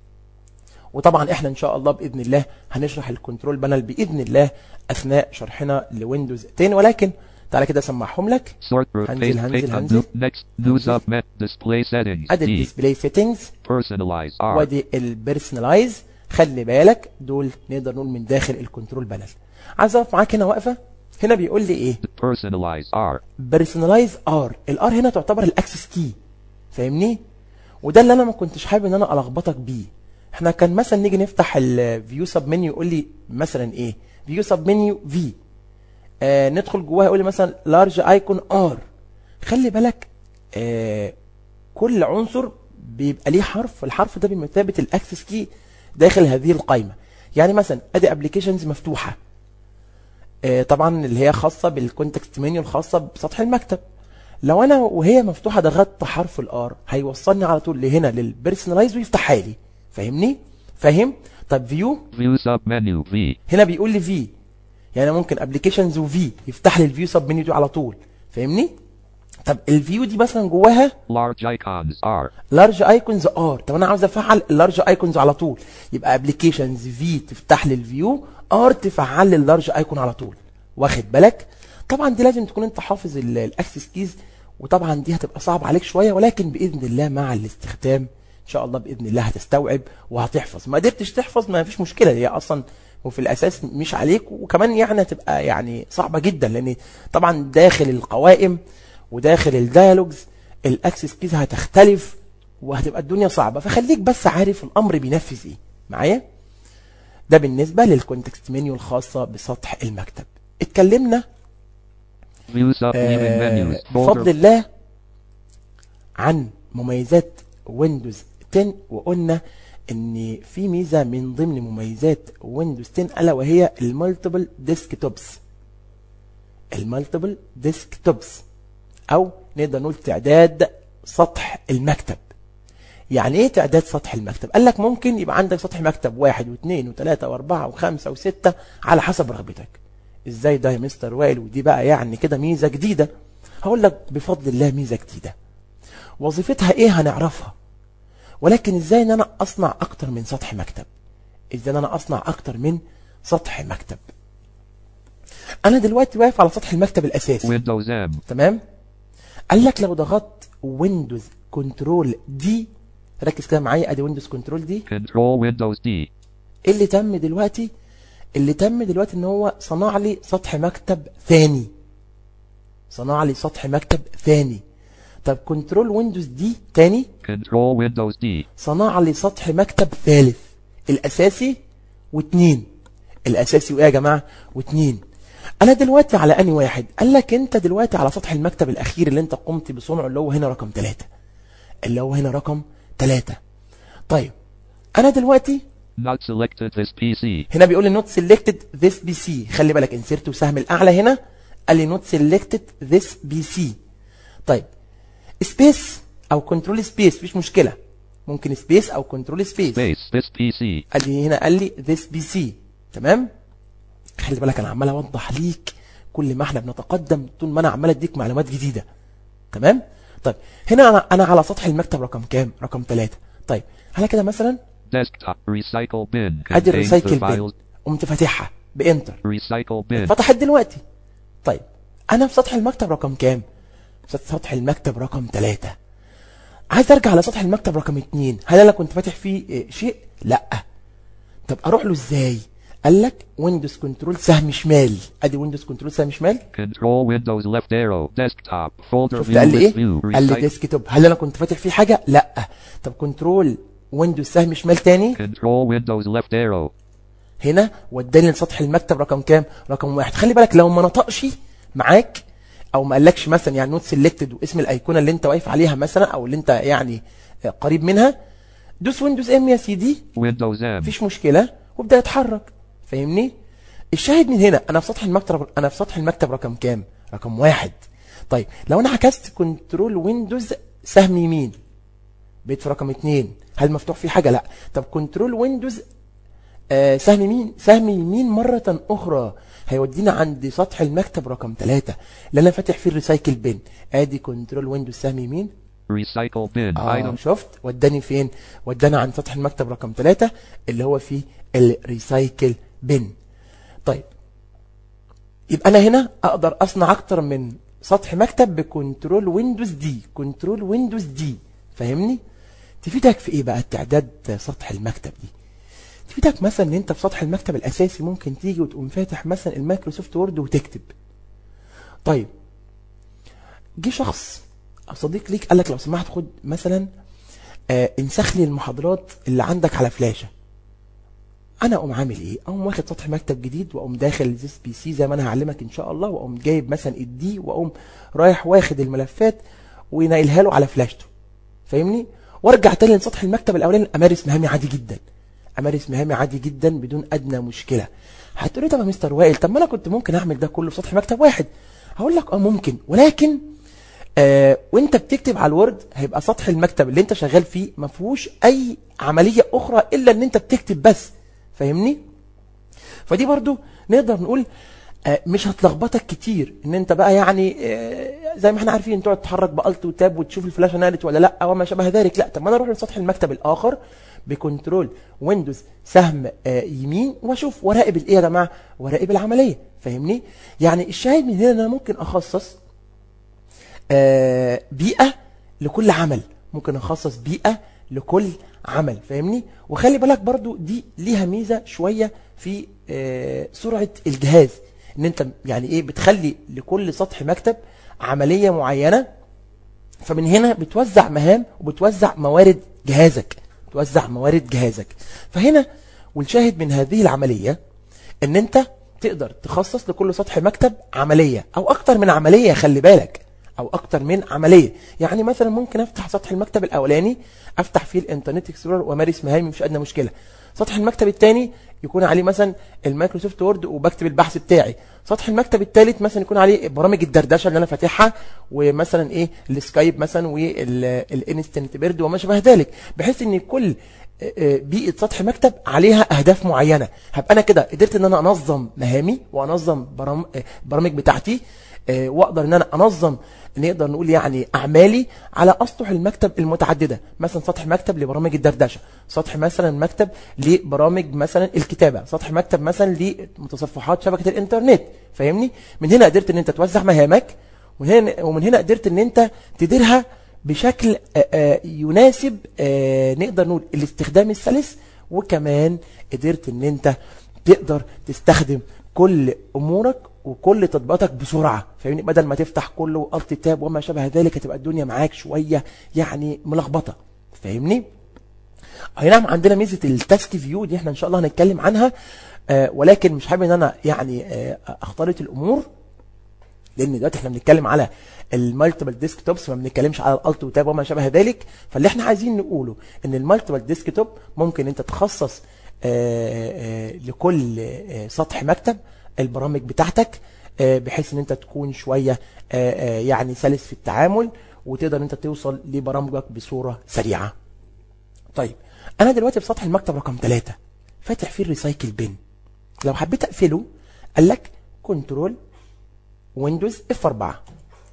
Speaker 1: وطبعا احنا ان شاء الله باذن الله هنشرح الكنترول بانل باذن الله اثناء شرحنا لويندوز 10 ولكن تعالى كده اسمعهم لك
Speaker 2: Sort group.
Speaker 1: هنزل-
Speaker 2: Paste.
Speaker 1: هنزل-
Speaker 2: Paste.
Speaker 1: هنزل.
Speaker 2: New, next. News up. Met. Display settings.
Speaker 1: ادي
Speaker 2: D.
Speaker 1: الديسبلاي سيتنجز
Speaker 2: Personalize. R.
Speaker 1: وادي البيرسونلايز خلي بالك دول نقدر نقول من داخل الكنترول بانل عايز اقف معاك هنا واقفه هنا بيقول لي ايه
Speaker 2: Personalize. R.
Speaker 1: بيرسونلايز ار الار هنا تعتبر الاكسس كي فاهمني وده اللي انا ما كنتش حابب ان انا الخبطك بيه احنا كان مثلا نيجي نفتح الفيو سب منيو يقول لي مثلا ايه فيو سب منيو في آه ندخل جواها يقول لي مثلا لارج ايكون ار خلي بالك آه كل عنصر بيبقى ليه حرف الحرف ده بمثابه الاكسس كي داخل هذه القائمه يعني مثلا ادي ابلكيشنز مفتوحه آه، طبعا اللي هي خاصه بالكونتكست منيو الخاصه بسطح المكتب لو انا وهي مفتوحه ضغطت حرف الار هيوصلني على طول لهنا للبيرسونلايز ويفتحها لي فاهمني فاهم طب فيو
Speaker 2: View sub menu. V.
Speaker 1: هنا بيقول لي في يعني أنا ممكن ابلكيشنز وفي يفتح لي الفيو سب منيو دي على طول فاهمني طب الفيو دي مثلا جواها
Speaker 2: Large icons are.
Speaker 1: لارج ايكونز ار طب انا عاوز افعل اللارج ايكونز على طول يبقى ابلكيشنز في تفتح لي الفيو ار تفعل لي اللارج ايكون على طول واخد بالك طبعا دي لازم تكون انت حافظ الاكسس كيز وطبعا دي هتبقى صعب عليك شويه ولكن باذن الله مع الاستخدام ان شاء الله باذن الله هتستوعب وهتحفظ ما قدرتش تحفظ ما فيش مشكله هي اصلا وفي الاساس مش عليك وكمان يعني هتبقى يعني صعبه جدا لان طبعا داخل القوائم وداخل الديالوجز الاكسس كيز هتختلف وهتبقى الدنيا صعبه فخليك بس عارف الامر بينفذ ايه معايا ده بالنسبه للكونتكست منيو الخاصه بسطح المكتب اتكلمنا
Speaker 2: View sub leaving
Speaker 1: آه،
Speaker 2: menus.
Speaker 1: بفضل
Speaker 2: Folder.
Speaker 1: الله عن مميزات ويندوز 10 وقلنا ان في ميزه من ضمن مميزات ويندوز 10 الا وهي المالتيبل ديسك توبس المالتيبل ديسك توبس او نقدر نقول تعداد سطح المكتب يعني ايه تعداد سطح المكتب قال لك ممكن يبقى عندك سطح مكتب واحد واثنين وثلاثة واربعة وخمسة وستة على حسب رغبتك ازاي ده يا مستر وائل ودي بقى يعني كده ميزة جديدة هقول لك بفضل الله ميزة جديدة وظيفتها ايه هنعرفها ولكن ازاي ان انا اصنع اكتر من سطح مكتب ازاي ان انا اصنع اكتر من سطح مكتب انا دلوقتي واقف على سطح المكتب الاساسي
Speaker 2: Windows M.
Speaker 1: تمام قال لك لو ضغطت ويندوز كنترول دي ركز كده معايا ادي ويندوز كنترول دي
Speaker 2: Control Windows D.
Speaker 1: ايه اللي تم دلوقتي اللي تم دلوقتي ان هو صنع لي سطح مكتب ثاني صنع لي سطح مكتب ثاني طب كنترول ويندوز دي تاني
Speaker 2: Control Windows D.
Speaker 1: صنع لي سطح مكتب ثالث الاساسي واتنين الاساسي وايه يا جماعه واتنين انا دلوقتي على اني واحد قال لك انت دلوقتي على سطح المكتب الاخير اللي انت قمت بصنعه اللي هو هنا رقم ثلاثة اللي هو هنا رقم ثلاثة طيب انا دلوقتي
Speaker 2: Not selected this PC.
Speaker 1: هنا بيقول لي not selected this PC خلي بالك انسرت وسهم الاعلى هنا قال لي not selected this PC طيب سبيس او كنترول سبيس مفيش مشكله ممكن سبيس او كنترول سبيس
Speaker 2: Space. This PC.
Speaker 1: قال لي هنا قال لي this PC تمام خلي بالك انا عمال اوضح ليك كل ما احنا بنتقدم طول ما انا عمال اديك معلومات جديده تمام طيب هنا انا انا على سطح المكتب رقم كام رقم ثلاثة طيب على كده مثلا
Speaker 2: Desktop. Recycle bin.
Speaker 1: ادي
Speaker 2: Contains the
Speaker 1: الريسايكل بين
Speaker 2: files.
Speaker 1: قمت فاتحها بانتر
Speaker 2: Recycle bin.
Speaker 1: فتحت دلوقتي طيب انا في سطح المكتب رقم كام في سطح المكتب رقم ثلاثة عايز ارجع لسطح المكتب رقم اتنين هل انا كنت فاتح فيه إيه، شيء لا طب اروح له ازاي قال لك ويندوز كنترول سهم شمال ادي ويندوز كنترول سهم شمال
Speaker 2: Control Windows left arrow. Desktop. Folder
Speaker 1: شفت
Speaker 2: view
Speaker 1: قال لي
Speaker 2: with
Speaker 1: ايه
Speaker 2: view.
Speaker 1: قال لي
Speaker 2: Recycle.
Speaker 1: ديسكتوب هل انا كنت فاتح فيه حاجه لا طب كنترول ويندوز سهم شمال تاني
Speaker 2: Control Windows left arrow.
Speaker 1: هنا وداني لسطح المكتب رقم كام رقم واحد خلي بالك لو ما نطقش معاك او ما قالكش مثلا يعني نوت سيلكتد واسم الايقونه اللي انت واقف عليها مثلا او اللي انت يعني قريب منها دوس ويندوز ام يا سيدي
Speaker 2: Windows M.
Speaker 1: مفيش مشكله وابدا يتحرك فاهمني الشاهد من هنا انا في سطح المكتب انا في سطح المكتب رقم كام رقم واحد طيب لو انا عكست كنترول ويندوز سهم يمين بقيت في رقم اتنين هل مفتوح فيه حاجه لا طب كنترول ويندوز آه سهم يمين سهم يمين مرة أخرى هيودينا عند سطح المكتب رقم ثلاثة اللي أنا فاتح فيه الريسايكل بين آدي كنترول ويندوز سهم يمين
Speaker 2: Recycle bin.
Speaker 1: آه
Speaker 2: Item.
Speaker 1: شفت وداني فين ودانا عند سطح المكتب رقم ثلاثة اللي هو فيه الريسايكل بين طيب يبقى أنا هنا أقدر أصنع أكتر من سطح مكتب بكنترول ويندوز دي كنترول ويندوز دي فاهمني تفيدك في ايه بقى التعداد سطح المكتب دي تفيدك مثلا ان انت في سطح المكتب الاساسي ممكن تيجي وتقوم فاتح مثلا المايكروسوفت وورد وتكتب طيب جه شخص او صديق ليك قال لك لو سمحت خد مثلا آه انسخ لي المحاضرات اللي عندك على فلاشه انا اقوم عامل ايه اقوم واخد سطح مكتب جديد واقوم داخل زيس بي سي زي ما انا هعلمك ان شاء الله واقوم جايب مثلا الدي واقوم رايح واخد الملفات ونايلها له على فلاشته فاهمني وارجع تاني لسطح المكتب الاولاني امارس مهامي عادي جدا امارس مهامي عادي جدا بدون ادنى مشكله هتقولي طب يا مستر وائل طب ما انا كنت ممكن اعمل ده كله في سطح مكتب واحد هقول لك اه ممكن ولكن آه وانت بتكتب على الوورد هيبقى سطح المكتب اللي انت شغال فيه ما فيهوش اي عمليه اخرى الا ان انت بتكتب بس فاهمني فدي برضو نقدر نقول آه، مش هتلخبطك كتير ان انت بقى يعني آه، زي ما احنا عارفين تقعد تتحرك بالت وتاب وتشوف الفلاشه نالت ولا لا وما شابه ذلك لا طب ما انا اروح لسطح المكتب الاخر بكنترول ويندوز سهم آه، يمين واشوف وراقب الايه يا جماعه وراقب العمليه فاهمني يعني الشاهد من هنا ان انا ممكن اخصص آه، بيئه لكل عمل ممكن اخصص بيئه لكل عمل فاهمني وخلي بالك برضو دي ليها ميزه شويه في آه، سرعه الجهاز ان انت يعني ايه بتخلي لكل سطح مكتب عمليه معينه فمن هنا بتوزع مهام وبتوزع موارد جهازك توزع موارد جهازك فهنا والشاهد من هذه العمليه ان انت تقدر تخصص لكل سطح مكتب عمليه او اكتر من عمليه خلي بالك او اكتر من عمليه يعني مثلا ممكن افتح سطح المكتب الاولاني افتح فيه الانترنت اكسبلورر وامارس مهامي مش ادنى مشكله سطح المكتب الثاني يكون عليه مثلا المايكروسوفت وورد وبكتب البحث بتاعي سطح المكتب الثالث مثلا يكون عليه برامج الدردشه اللي انا فاتحها ومثلا ايه السكايب مثلا والانستنت بيرد وما شابه ذلك بحيث ان كل آه، آه، بيئه سطح مكتب عليها اهداف معينه هبقى انا كده قدرت ان انا انظم مهامي وانظم برام- آه، برامج بتاعتي آه، واقدر ان انا انظم نقدر نقول يعني اعمالي على اسطح المكتب المتعدده مثلا سطح مكتب لبرامج الدردشه سطح مثلا مكتب لبرامج مثلا الكتابه سطح مكتب مثلا لمتصفحات شبكه الانترنت فاهمني من هنا قدرت ان انت توزع مهامك ومن هنا ومن هنا قدرت ان انت تديرها بشكل آه، آه، يناسب آه، نقدر نقول الاستخدام السلس وكمان قدرت ان انت تقدر تستخدم كل امورك وكل تطبيقاتك بسرعه فاهمني بدل ما تفتح كله والت تاب وما شابه ذلك هتبقى الدنيا معاك شويه يعني ملخبطه فاهمني اي نعم عندنا ميزه التاسك فيو دي احنا ان شاء الله هنتكلم عنها آه ولكن مش حابب ان انا يعني آه اختلط الامور لان دلوقتي احنا بنتكلم على المالتيبل ديسك توبس ما بنتكلمش على الالت وتاب وما شابه ذلك فاللي احنا عايزين نقوله ان المالتيبل ديسك توب ممكن انت تخصص آه، آه، لكل آه، سطح مكتب البرامج بتاعتك آه، بحيث ان انت تكون شويه آه، آه، يعني سلس في التعامل وتقدر ان انت توصل لبرامجك بصوره سريعه. طيب انا دلوقتي في سطح المكتب رقم ثلاثة فاتح فيه الريسايكل بين لو حبيت اقفله قال لك كنترول ويندوز اف 4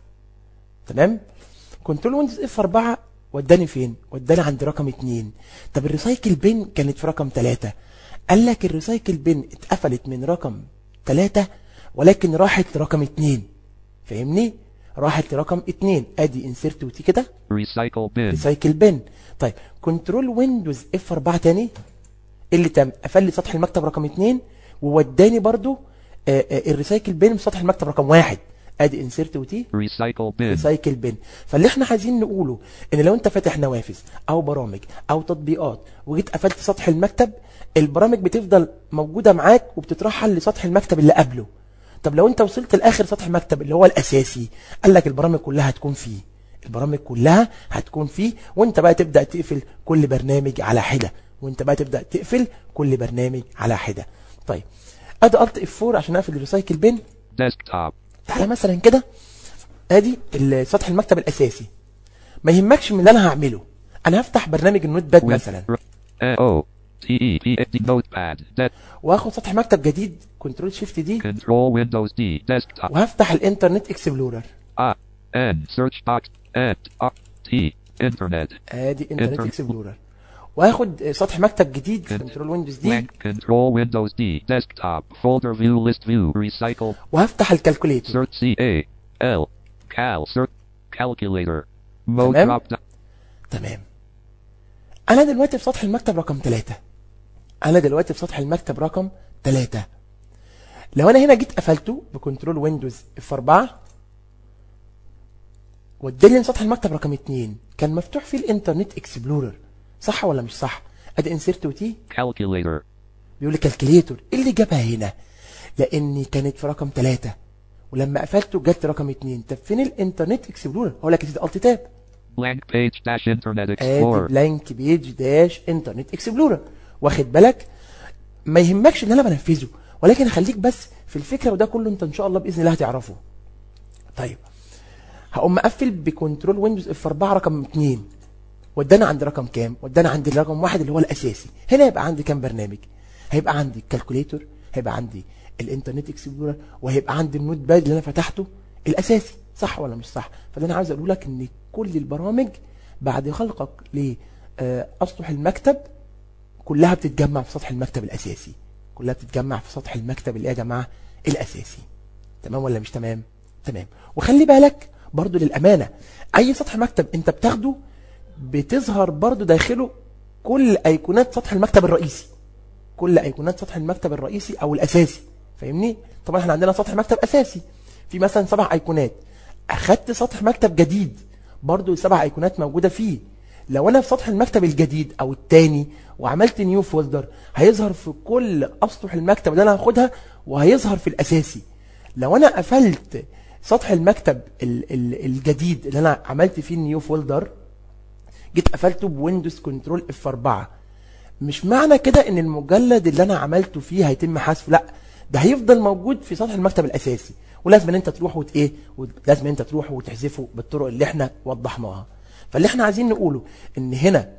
Speaker 1: تمام كنترول ويندوز اف 4 وداني فين وداني عند رقم 2 طب الريسايكل بين كانت في رقم 3 قال لك الريسايكل بين اتقفلت من رقم 3 ولكن راحت لرقم 2 فاهمني راحت لرقم 2 ادي انسيرت وتي كده
Speaker 2: Recycle bin.
Speaker 1: ريسايكل بن طيب كنترول ويندوز اف 4 تاني اللي تم قفل لي سطح المكتب رقم 2 ووداني برضو آه، آه، الريسايكل بن من سطح المكتب رقم 1 ادي انسيرت وتي
Speaker 2: Recycle bin.
Speaker 1: ريسايكل بن فاللي احنا عايزين نقوله ان لو انت فاتح نوافذ او برامج او تطبيقات وجيت قفلت سطح المكتب البرامج بتفضل موجوده معاك وبتترحل لسطح المكتب اللي قبله طب لو انت وصلت لاخر سطح المكتب اللي هو الاساسي قال لك البرامج كلها هتكون فيه البرامج كلها هتكون فيه وانت بقى تبدا تقفل كل برنامج على حده وانت بقى تبدا تقفل كل برنامج على حده طيب ادي الت اف 4 عشان اقفل الريسايكل بن
Speaker 2: Desktop.
Speaker 1: تعالى مثلا كده ادي ال- سطح المكتب الاساسي ما يهمكش من اللي انا هعمله انا هفتح برنامج النوت باد
Speaker 2: With
Speaker 1: مثلا
Speaker 2: R- O. T E P D Notepad. Det.
Speaker 1: واخد سطح مكتب جديد كنترول شيفت دي
Speaker 2: Control Windows D. Desktop.
Speaker 1: وهفتح الانترنت اكسبلورر
Speaker 2: A. N. Search box. N. R. T. Internet.
Speaker 1: ادي انترنت
Speaker 2: Internet.
Speaker 1: اكسبلورر واخد سطح مكتب جديد
Speaker 2: Con-
Speaker 1: كنترول ويندوز دي
Speaker 2: Blank. Control Windows D. Desktop. Folder view list view. Recycle.
Speaker 1: وهفتح الكالكوليتر
Speaker 2: Search C A. L. Cal. Search. Calculator. Mode
Speaker 1: تمام.
Speaker 2: drop down.
Speaker 1: تمام انا دلوقتي في سطح المكتب رقم 3 انا دلوقتي في سطح المكتب رقم 3 لو انا هنا جيت قفلته بكنترول ويندوز اف 4 وداني لسطح المكتب رقم 2 كان مفتوح فيه الانترنت اكسبلورر صح ولا مش صح ادي انسيرت وتي
Speaker 2: Calculator.
Speaker 1: بيقول لي كالكليتور ايه اللي جابها هنا لاني كانت في رقم 3 ولما قفلته جت رقم 2 طب فين الانترنت اكسبلورر هقول لك يا سيدي الت تاب
Speaker 2: Blank page dash Internet
Speaker 1: ادي
Speaker 2: Explorer.
Speaker 1: بلانك بيج داش انترنت اكسبلورر واخد بالك ما يهمكش ان انا بنفذه ولكن خليك بس في الفكره وده كله انت ان شاء الله باذن الله هتعرفه طيب هقوم مقفل بكنترول ويندوز اف 4 رقم 2 ودانا عند رقم كام ودانا عند الرقم واحد اللي هو الاساسي هنا يبقى عندي كام برنامج هيبقى عندي الكالكوليتور هيبقى عندي الانترنت اكسبلورر وهيبقى عندي النوت باد اللي انا فتحته الاساسي صح ولا مش صح فاللي انا عاوز اقول لك ان كل البرامج بعد خلقك لاسطح المكتب كلها بتتجمع في سطح المكتب الاساسي كلها بتتجمع في سطح المكتب اللي يا جماعه الاساسي تمام ولا مش تمام تمام وخلي بالك برضو للامانه اي سطح مكتب انت بتاخده بتظهر برضو داخله كل ايقونات سطح المكتب الرئيسي كل ايقونات سطح المكتب الرئيسي او الاساسي فاهمني طبعا احنا عندنا سطح مكتب اساسي في مثلا سبع ايقونات اخدت سطح مكتب جديد برضو السبع ايقونات موجوده فيه لو انا في سطح المكتب الجديد او التاني وعملت نيو فولدر هيظهر في كل اسطح المكتب اللي انا هاخدها وهيظهر في الاساسي لو انا قفلت سطح المكتب ال ال الجديد اللي انا عملت فيه النيو فولدر جيت قفلته بويندوز كنترول اف 4 مش معنى كده ان المجلد اللي انا عملته فيه هيتم حذفه لا ده هيفضل موجود في سطح المكتب الاساسي ولازم ان انت تروح وت ايه ولازم ان انت تروح وتحذفه بالطرق اللي احنا وضحناها فاللي احنا عايزين نقوله ان هنا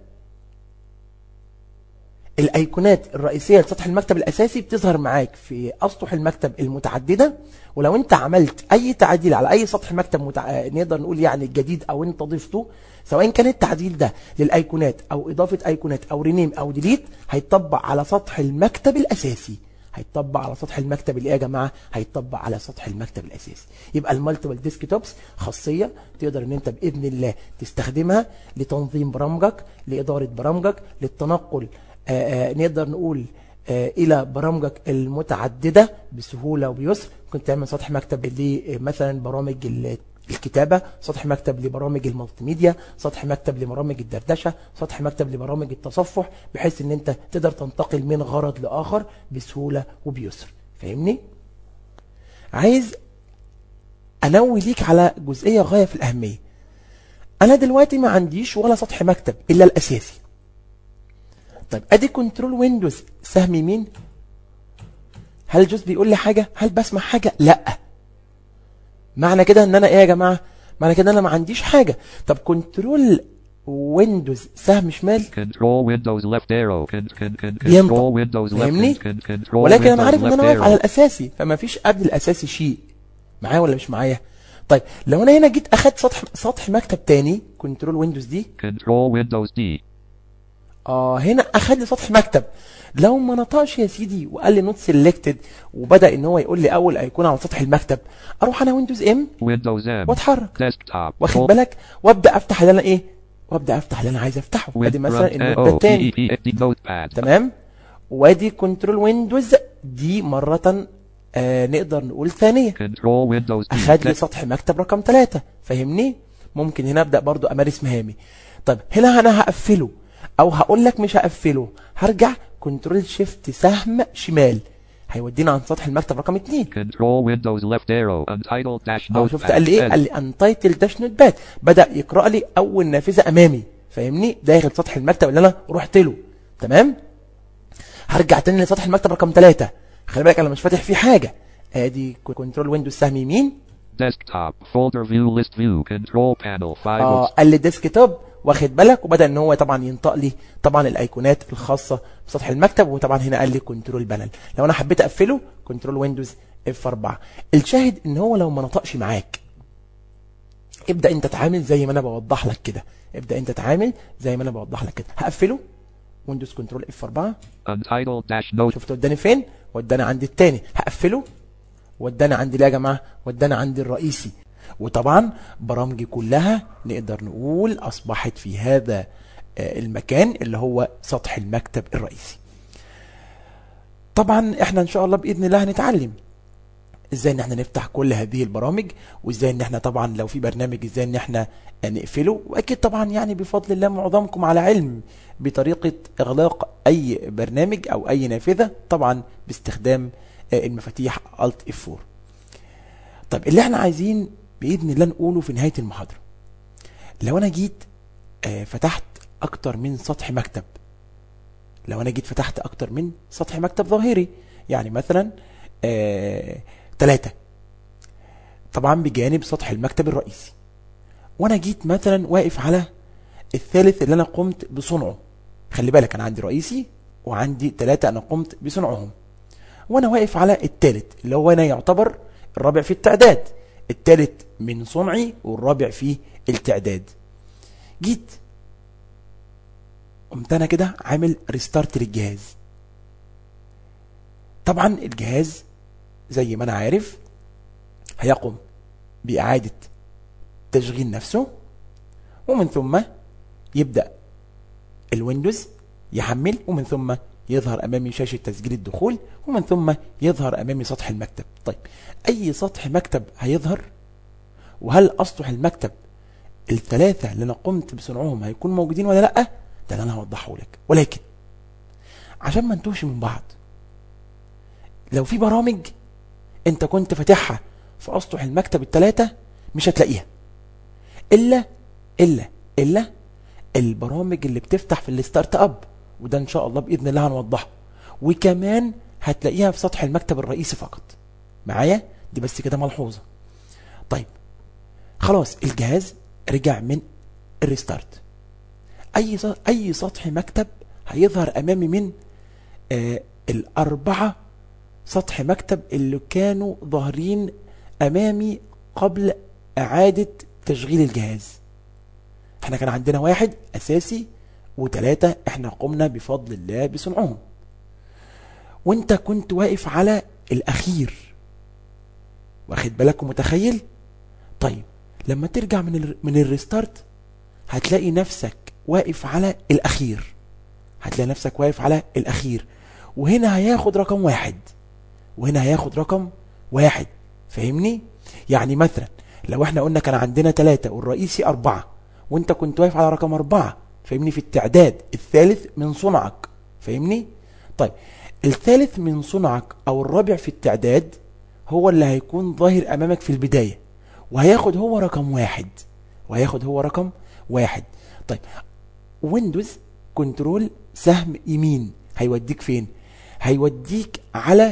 Speaker 1: الايقونات الرئيسيه لسطح المكتب الاساسي بتظهر معاك في اسطح المكتب المتعدده ولو انت عملت اي تعديل على اي سطح مكتب متع... نقدر نقول يعني الجديد او انت ضفته سواء كان التعديل ده للايقونات او اضافه ايقونات او رينيم او ديليت هيتطبق على سطح المكتب الاساسي هيتطبق على سطح المكتب اللي ايه يا جماعه هيتطبق على سطح المكتب الاساسي يبقى المالتيبل ديسك توبس خاصيه تقدر ان انت باذن الله تستخدمها لتنظيم برامجك لاداره برامجك للتنقل آآ آآ نقدر نقول الى برامجك المتعدده بسهوله وبيسر ممكن تعمل سطح مكتب لمثلا برامج الكتابه سطح مكتب لبرامج المالتي ميديا سطح مكتب لبرامج الدردشه سطح مكتب لبرامج التصفح بحيث ان انت تقدر تنتقل من غرض لاخر بسهوله وبيسر فاهمني عايز انوي ليك على جزئيه غايه في الاهميه انا دلوقتي ما عنديش ولا سطح مكتب الا الاساسي طيب ادي كنترول ويندوز سهم يمين هل الجزء بيقول لي حاجه هل بسمع حاجه لا معنى كده ان انا ايه يا جماعه معنى كده ان انا ما عنديش حاجه طب كنترول ويندوز سهم شمال
Speaker 2: Control Windows left arrow. Con, con, con,
Speaker 1: بينطق.
Speaker 2: control Windows left.
Speaker 1: فاهمني؟
Speaker 2: Con, control
Speaker 1: ولكن انا
Speaker 2: Windows
Speaker 1: عارف ان
Speaker 2: left
Speaker 1: انا واقف
Speaker 2: arrow.
Speaker 1: على الاساسي فما فيش قبل الاساسي شيء معايا ولا مش معايا طيب لو انا هنا جيت اخدت سطح سطح مكتب تاني كنترول ويندوز دي
Speaker 2: Control Windows D.
Speaker 1: اه هنا اخد لي سطح مكتب لو ما نطقش يا سيدي وقال لي نوت سيلكتد وبدا ان هو يقول لي اول ايقونه على سطح المكتب اروح انا ويندوز ام
Speaker 2: Windows M.
Speaker 1: واتحرك
Speaker 2: Desktop.
Speaker 1: واخد
Speaker 2: Full-
Speaker 1: بالك وابدا افتح اللي انا ايه وابدا افتح اللي انا عايز افتحه
Speaker 2: with
Speaker 1: ادي مثلا
Speaker 2: run-
Speaker 1: النوت
Speaker 2: oh,
Speaker 1: باد تاني
Speaker 2: P- P- P- Notepad.
Speaker 1: تمام وادي كنترول ويندوز دي مره آه نقدر نقول ثانيه
Speaker 2: Control Windows D.
Speaker 1: اخد لي
Speaker 2: Set-
Speaker 1: سطح مكتب رقم ثلاثة فاهمني ممكن هنا ابدا برضو امارس مهامي طيب هنا انا هقفله او هقول لك مش هقفله هرجع كنترول شيفت سهم شمال هيودينا عن سطح المكتب رقم 2
Speaker 2: Control Windows left arrow. Untitled dash
Speaker 1: اه
Speaker 2: notepad.
Speaker 1: شفت قال لي ايه
Speaker 2: Edit.
Speaker 1: قال لي انتايتل داش نوت باد بدا يقرا لي اول نافذه امامي فاهمني داخل سطح المكتب اللي انا رحت له تمام هرجع تاني لسطح المكتب رقم 3 خلي بالك انا مش فاتح فيه حاجه ادي كنترول ويندوز سهم يمين
Speaker 2: Desktop. Folder view list view. Control panel. Five
Speaker 1: اه
Speaker 2: of
Speaker 1: قال لي ديسك توب واخد بالك وبدا ان هو طبعا ينطق لي طبعا الايقونات الخاصه بسطح المكتب وطبعا هنا قال لي كنترول بانل لو انا حبيت اقفله كنترول ويندوز اف 4 الشاهد ان هو لو ما نطقش معاك ابدا انت تعامل زي ما انا بوضح لك كده ابدا انت تعامل زي ما انا بوضح لك كده هقفله ويندوز كنترول اف 4
Speaker 2: Untitled dash note.
Speaker 1: شفت وداني فين وداني عند التاني هقفله وداني عند ليه يا جماعه وداني عند الرئيسي وطبعا برامجي كلها نقدر نقول اصبحت في هذا آه، المكان اللي هو سطح المكتب الرئيسي طبعا احنا ان شاء الله باذن الله هنتعلم ازاي ان احنا نفتح كل هذه البرامج وازاي ان احنا طبعا لو في برنامج ازاي ان احنا نقفله واكيد طبعا يعني بفضل الله معظمكم على علم بطريقة اغلاق اي برنامج او اي نافذة طبعا باستخدام آه، المفاتيح Alt F4 طيب اللي احنا عايزين باذن الله نقوله في نهاية المحاضرة لو انا جيت آه، فتحت اكتر من سطح مكتب لو انا جيت فتحت اكتر من سطح مكتب ظاهري يعني مثلا آه، ثلاثة طبعا بجانب سطح المكتب الرئيسي وانا جيت مثلا واقف على الثالث اللي انا قمت بصنعه خلي بالك انا عندي رئيسي وعندي ثلاثة انا قمت بصنعهم وانا واقف على التالت اللي هو انا يعتبر الرابع في التعداد التالت من صنعي والرابع في التعداد جيت قمت انا كده عامل ريستارت للجهاز طبعا الجهاز زي ما انا عارف هيقوم بإعادة تشغيل نفسه ومن ثم يبدأ الويندوز يحمل ومن ثم يظهر أمامي شاشة تسجيل الدخول ومن ثم يظهر أمامي سطح المكتب طيب أي سطح مكتب هيظهر وهل أسطح المكتب الثلاثة اللي أنا قمت بصنعهم هيكونوا موجودين ولا لأ ده اللي أنا هوضحه لك ولكن عشان ما نتوهش من بعض لو في برامج انت كنت فاتحها في اسطح المكتب الثلاثة مش هتلاقيها الا الا الا البرامج اللي بتفتح في الستارت اب وده ان شاء الله باذن الله هنوضحه وكمان هتلاقيها في سطح المكتب الرئيسي فقط معايا دي بس كده ملحوظه طيب خلاص الجهاز رجع من الريستارت اي اي سطح مكتب هيظهر امامي من آه الاربعه سطح مكتب اللي كانوا ظاهرين امامي قبل اعاده تشغيل الجهاز احنا كان عندنا واحد اساسي وثلاثة احنا قمنا بفضل الله بصنعهم وانت كنت واقف على الاخير واخد بالك ومتخيل طيب لما ترجع من ال من الريستارت هتلاقي نفسك واقف على الاخير هتلاقي نفسك واقف على الاخير وهنا هياخد رقم واحد وهنا هياخد رقم واحد فاهمني يعني مثلا لو احنا قلنا كان عندنا ثلاثة والرئيسي أربعة وانت كنت واقف على رقم أربعة فاهمني في التعداد الثالث من صنعك فاهمني طيب الثالث من صنعك أو الرابع في التعداد هو اللي هيكون ظاهر أمامك في البداية وهياخد هو رقم واحد وهياخد هو رقم واحد طيب ويندوز كنترول سهم يمين هيوديك فين هيوديك على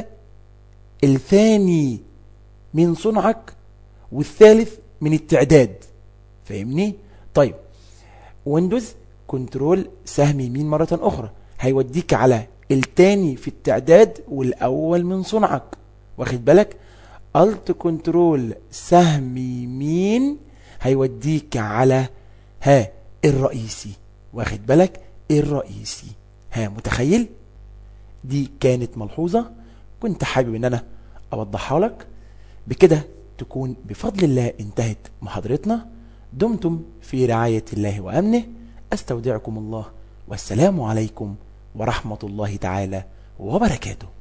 Speaker 1: الثاني من صنعك والثالث من التعداد فاهمني طيب ويندوز كنترول سهم يمين مرة أخرى هيوديك على التاني في التعداد والأول من صنعك واخد بالك الت كنترول سهم يمين هيوديك على ها الرئيسي واخد بالك الرئيسي ها متخيل دي كانت ملحوظة كنت حابب ان انا اوضحها لك بكده تكون بفضل الله انتهت محاضرتنا دمتم في رعاية الله وأمنه أستودعكم الله والسلام عليكم ورحمة الله تعالى وبركاته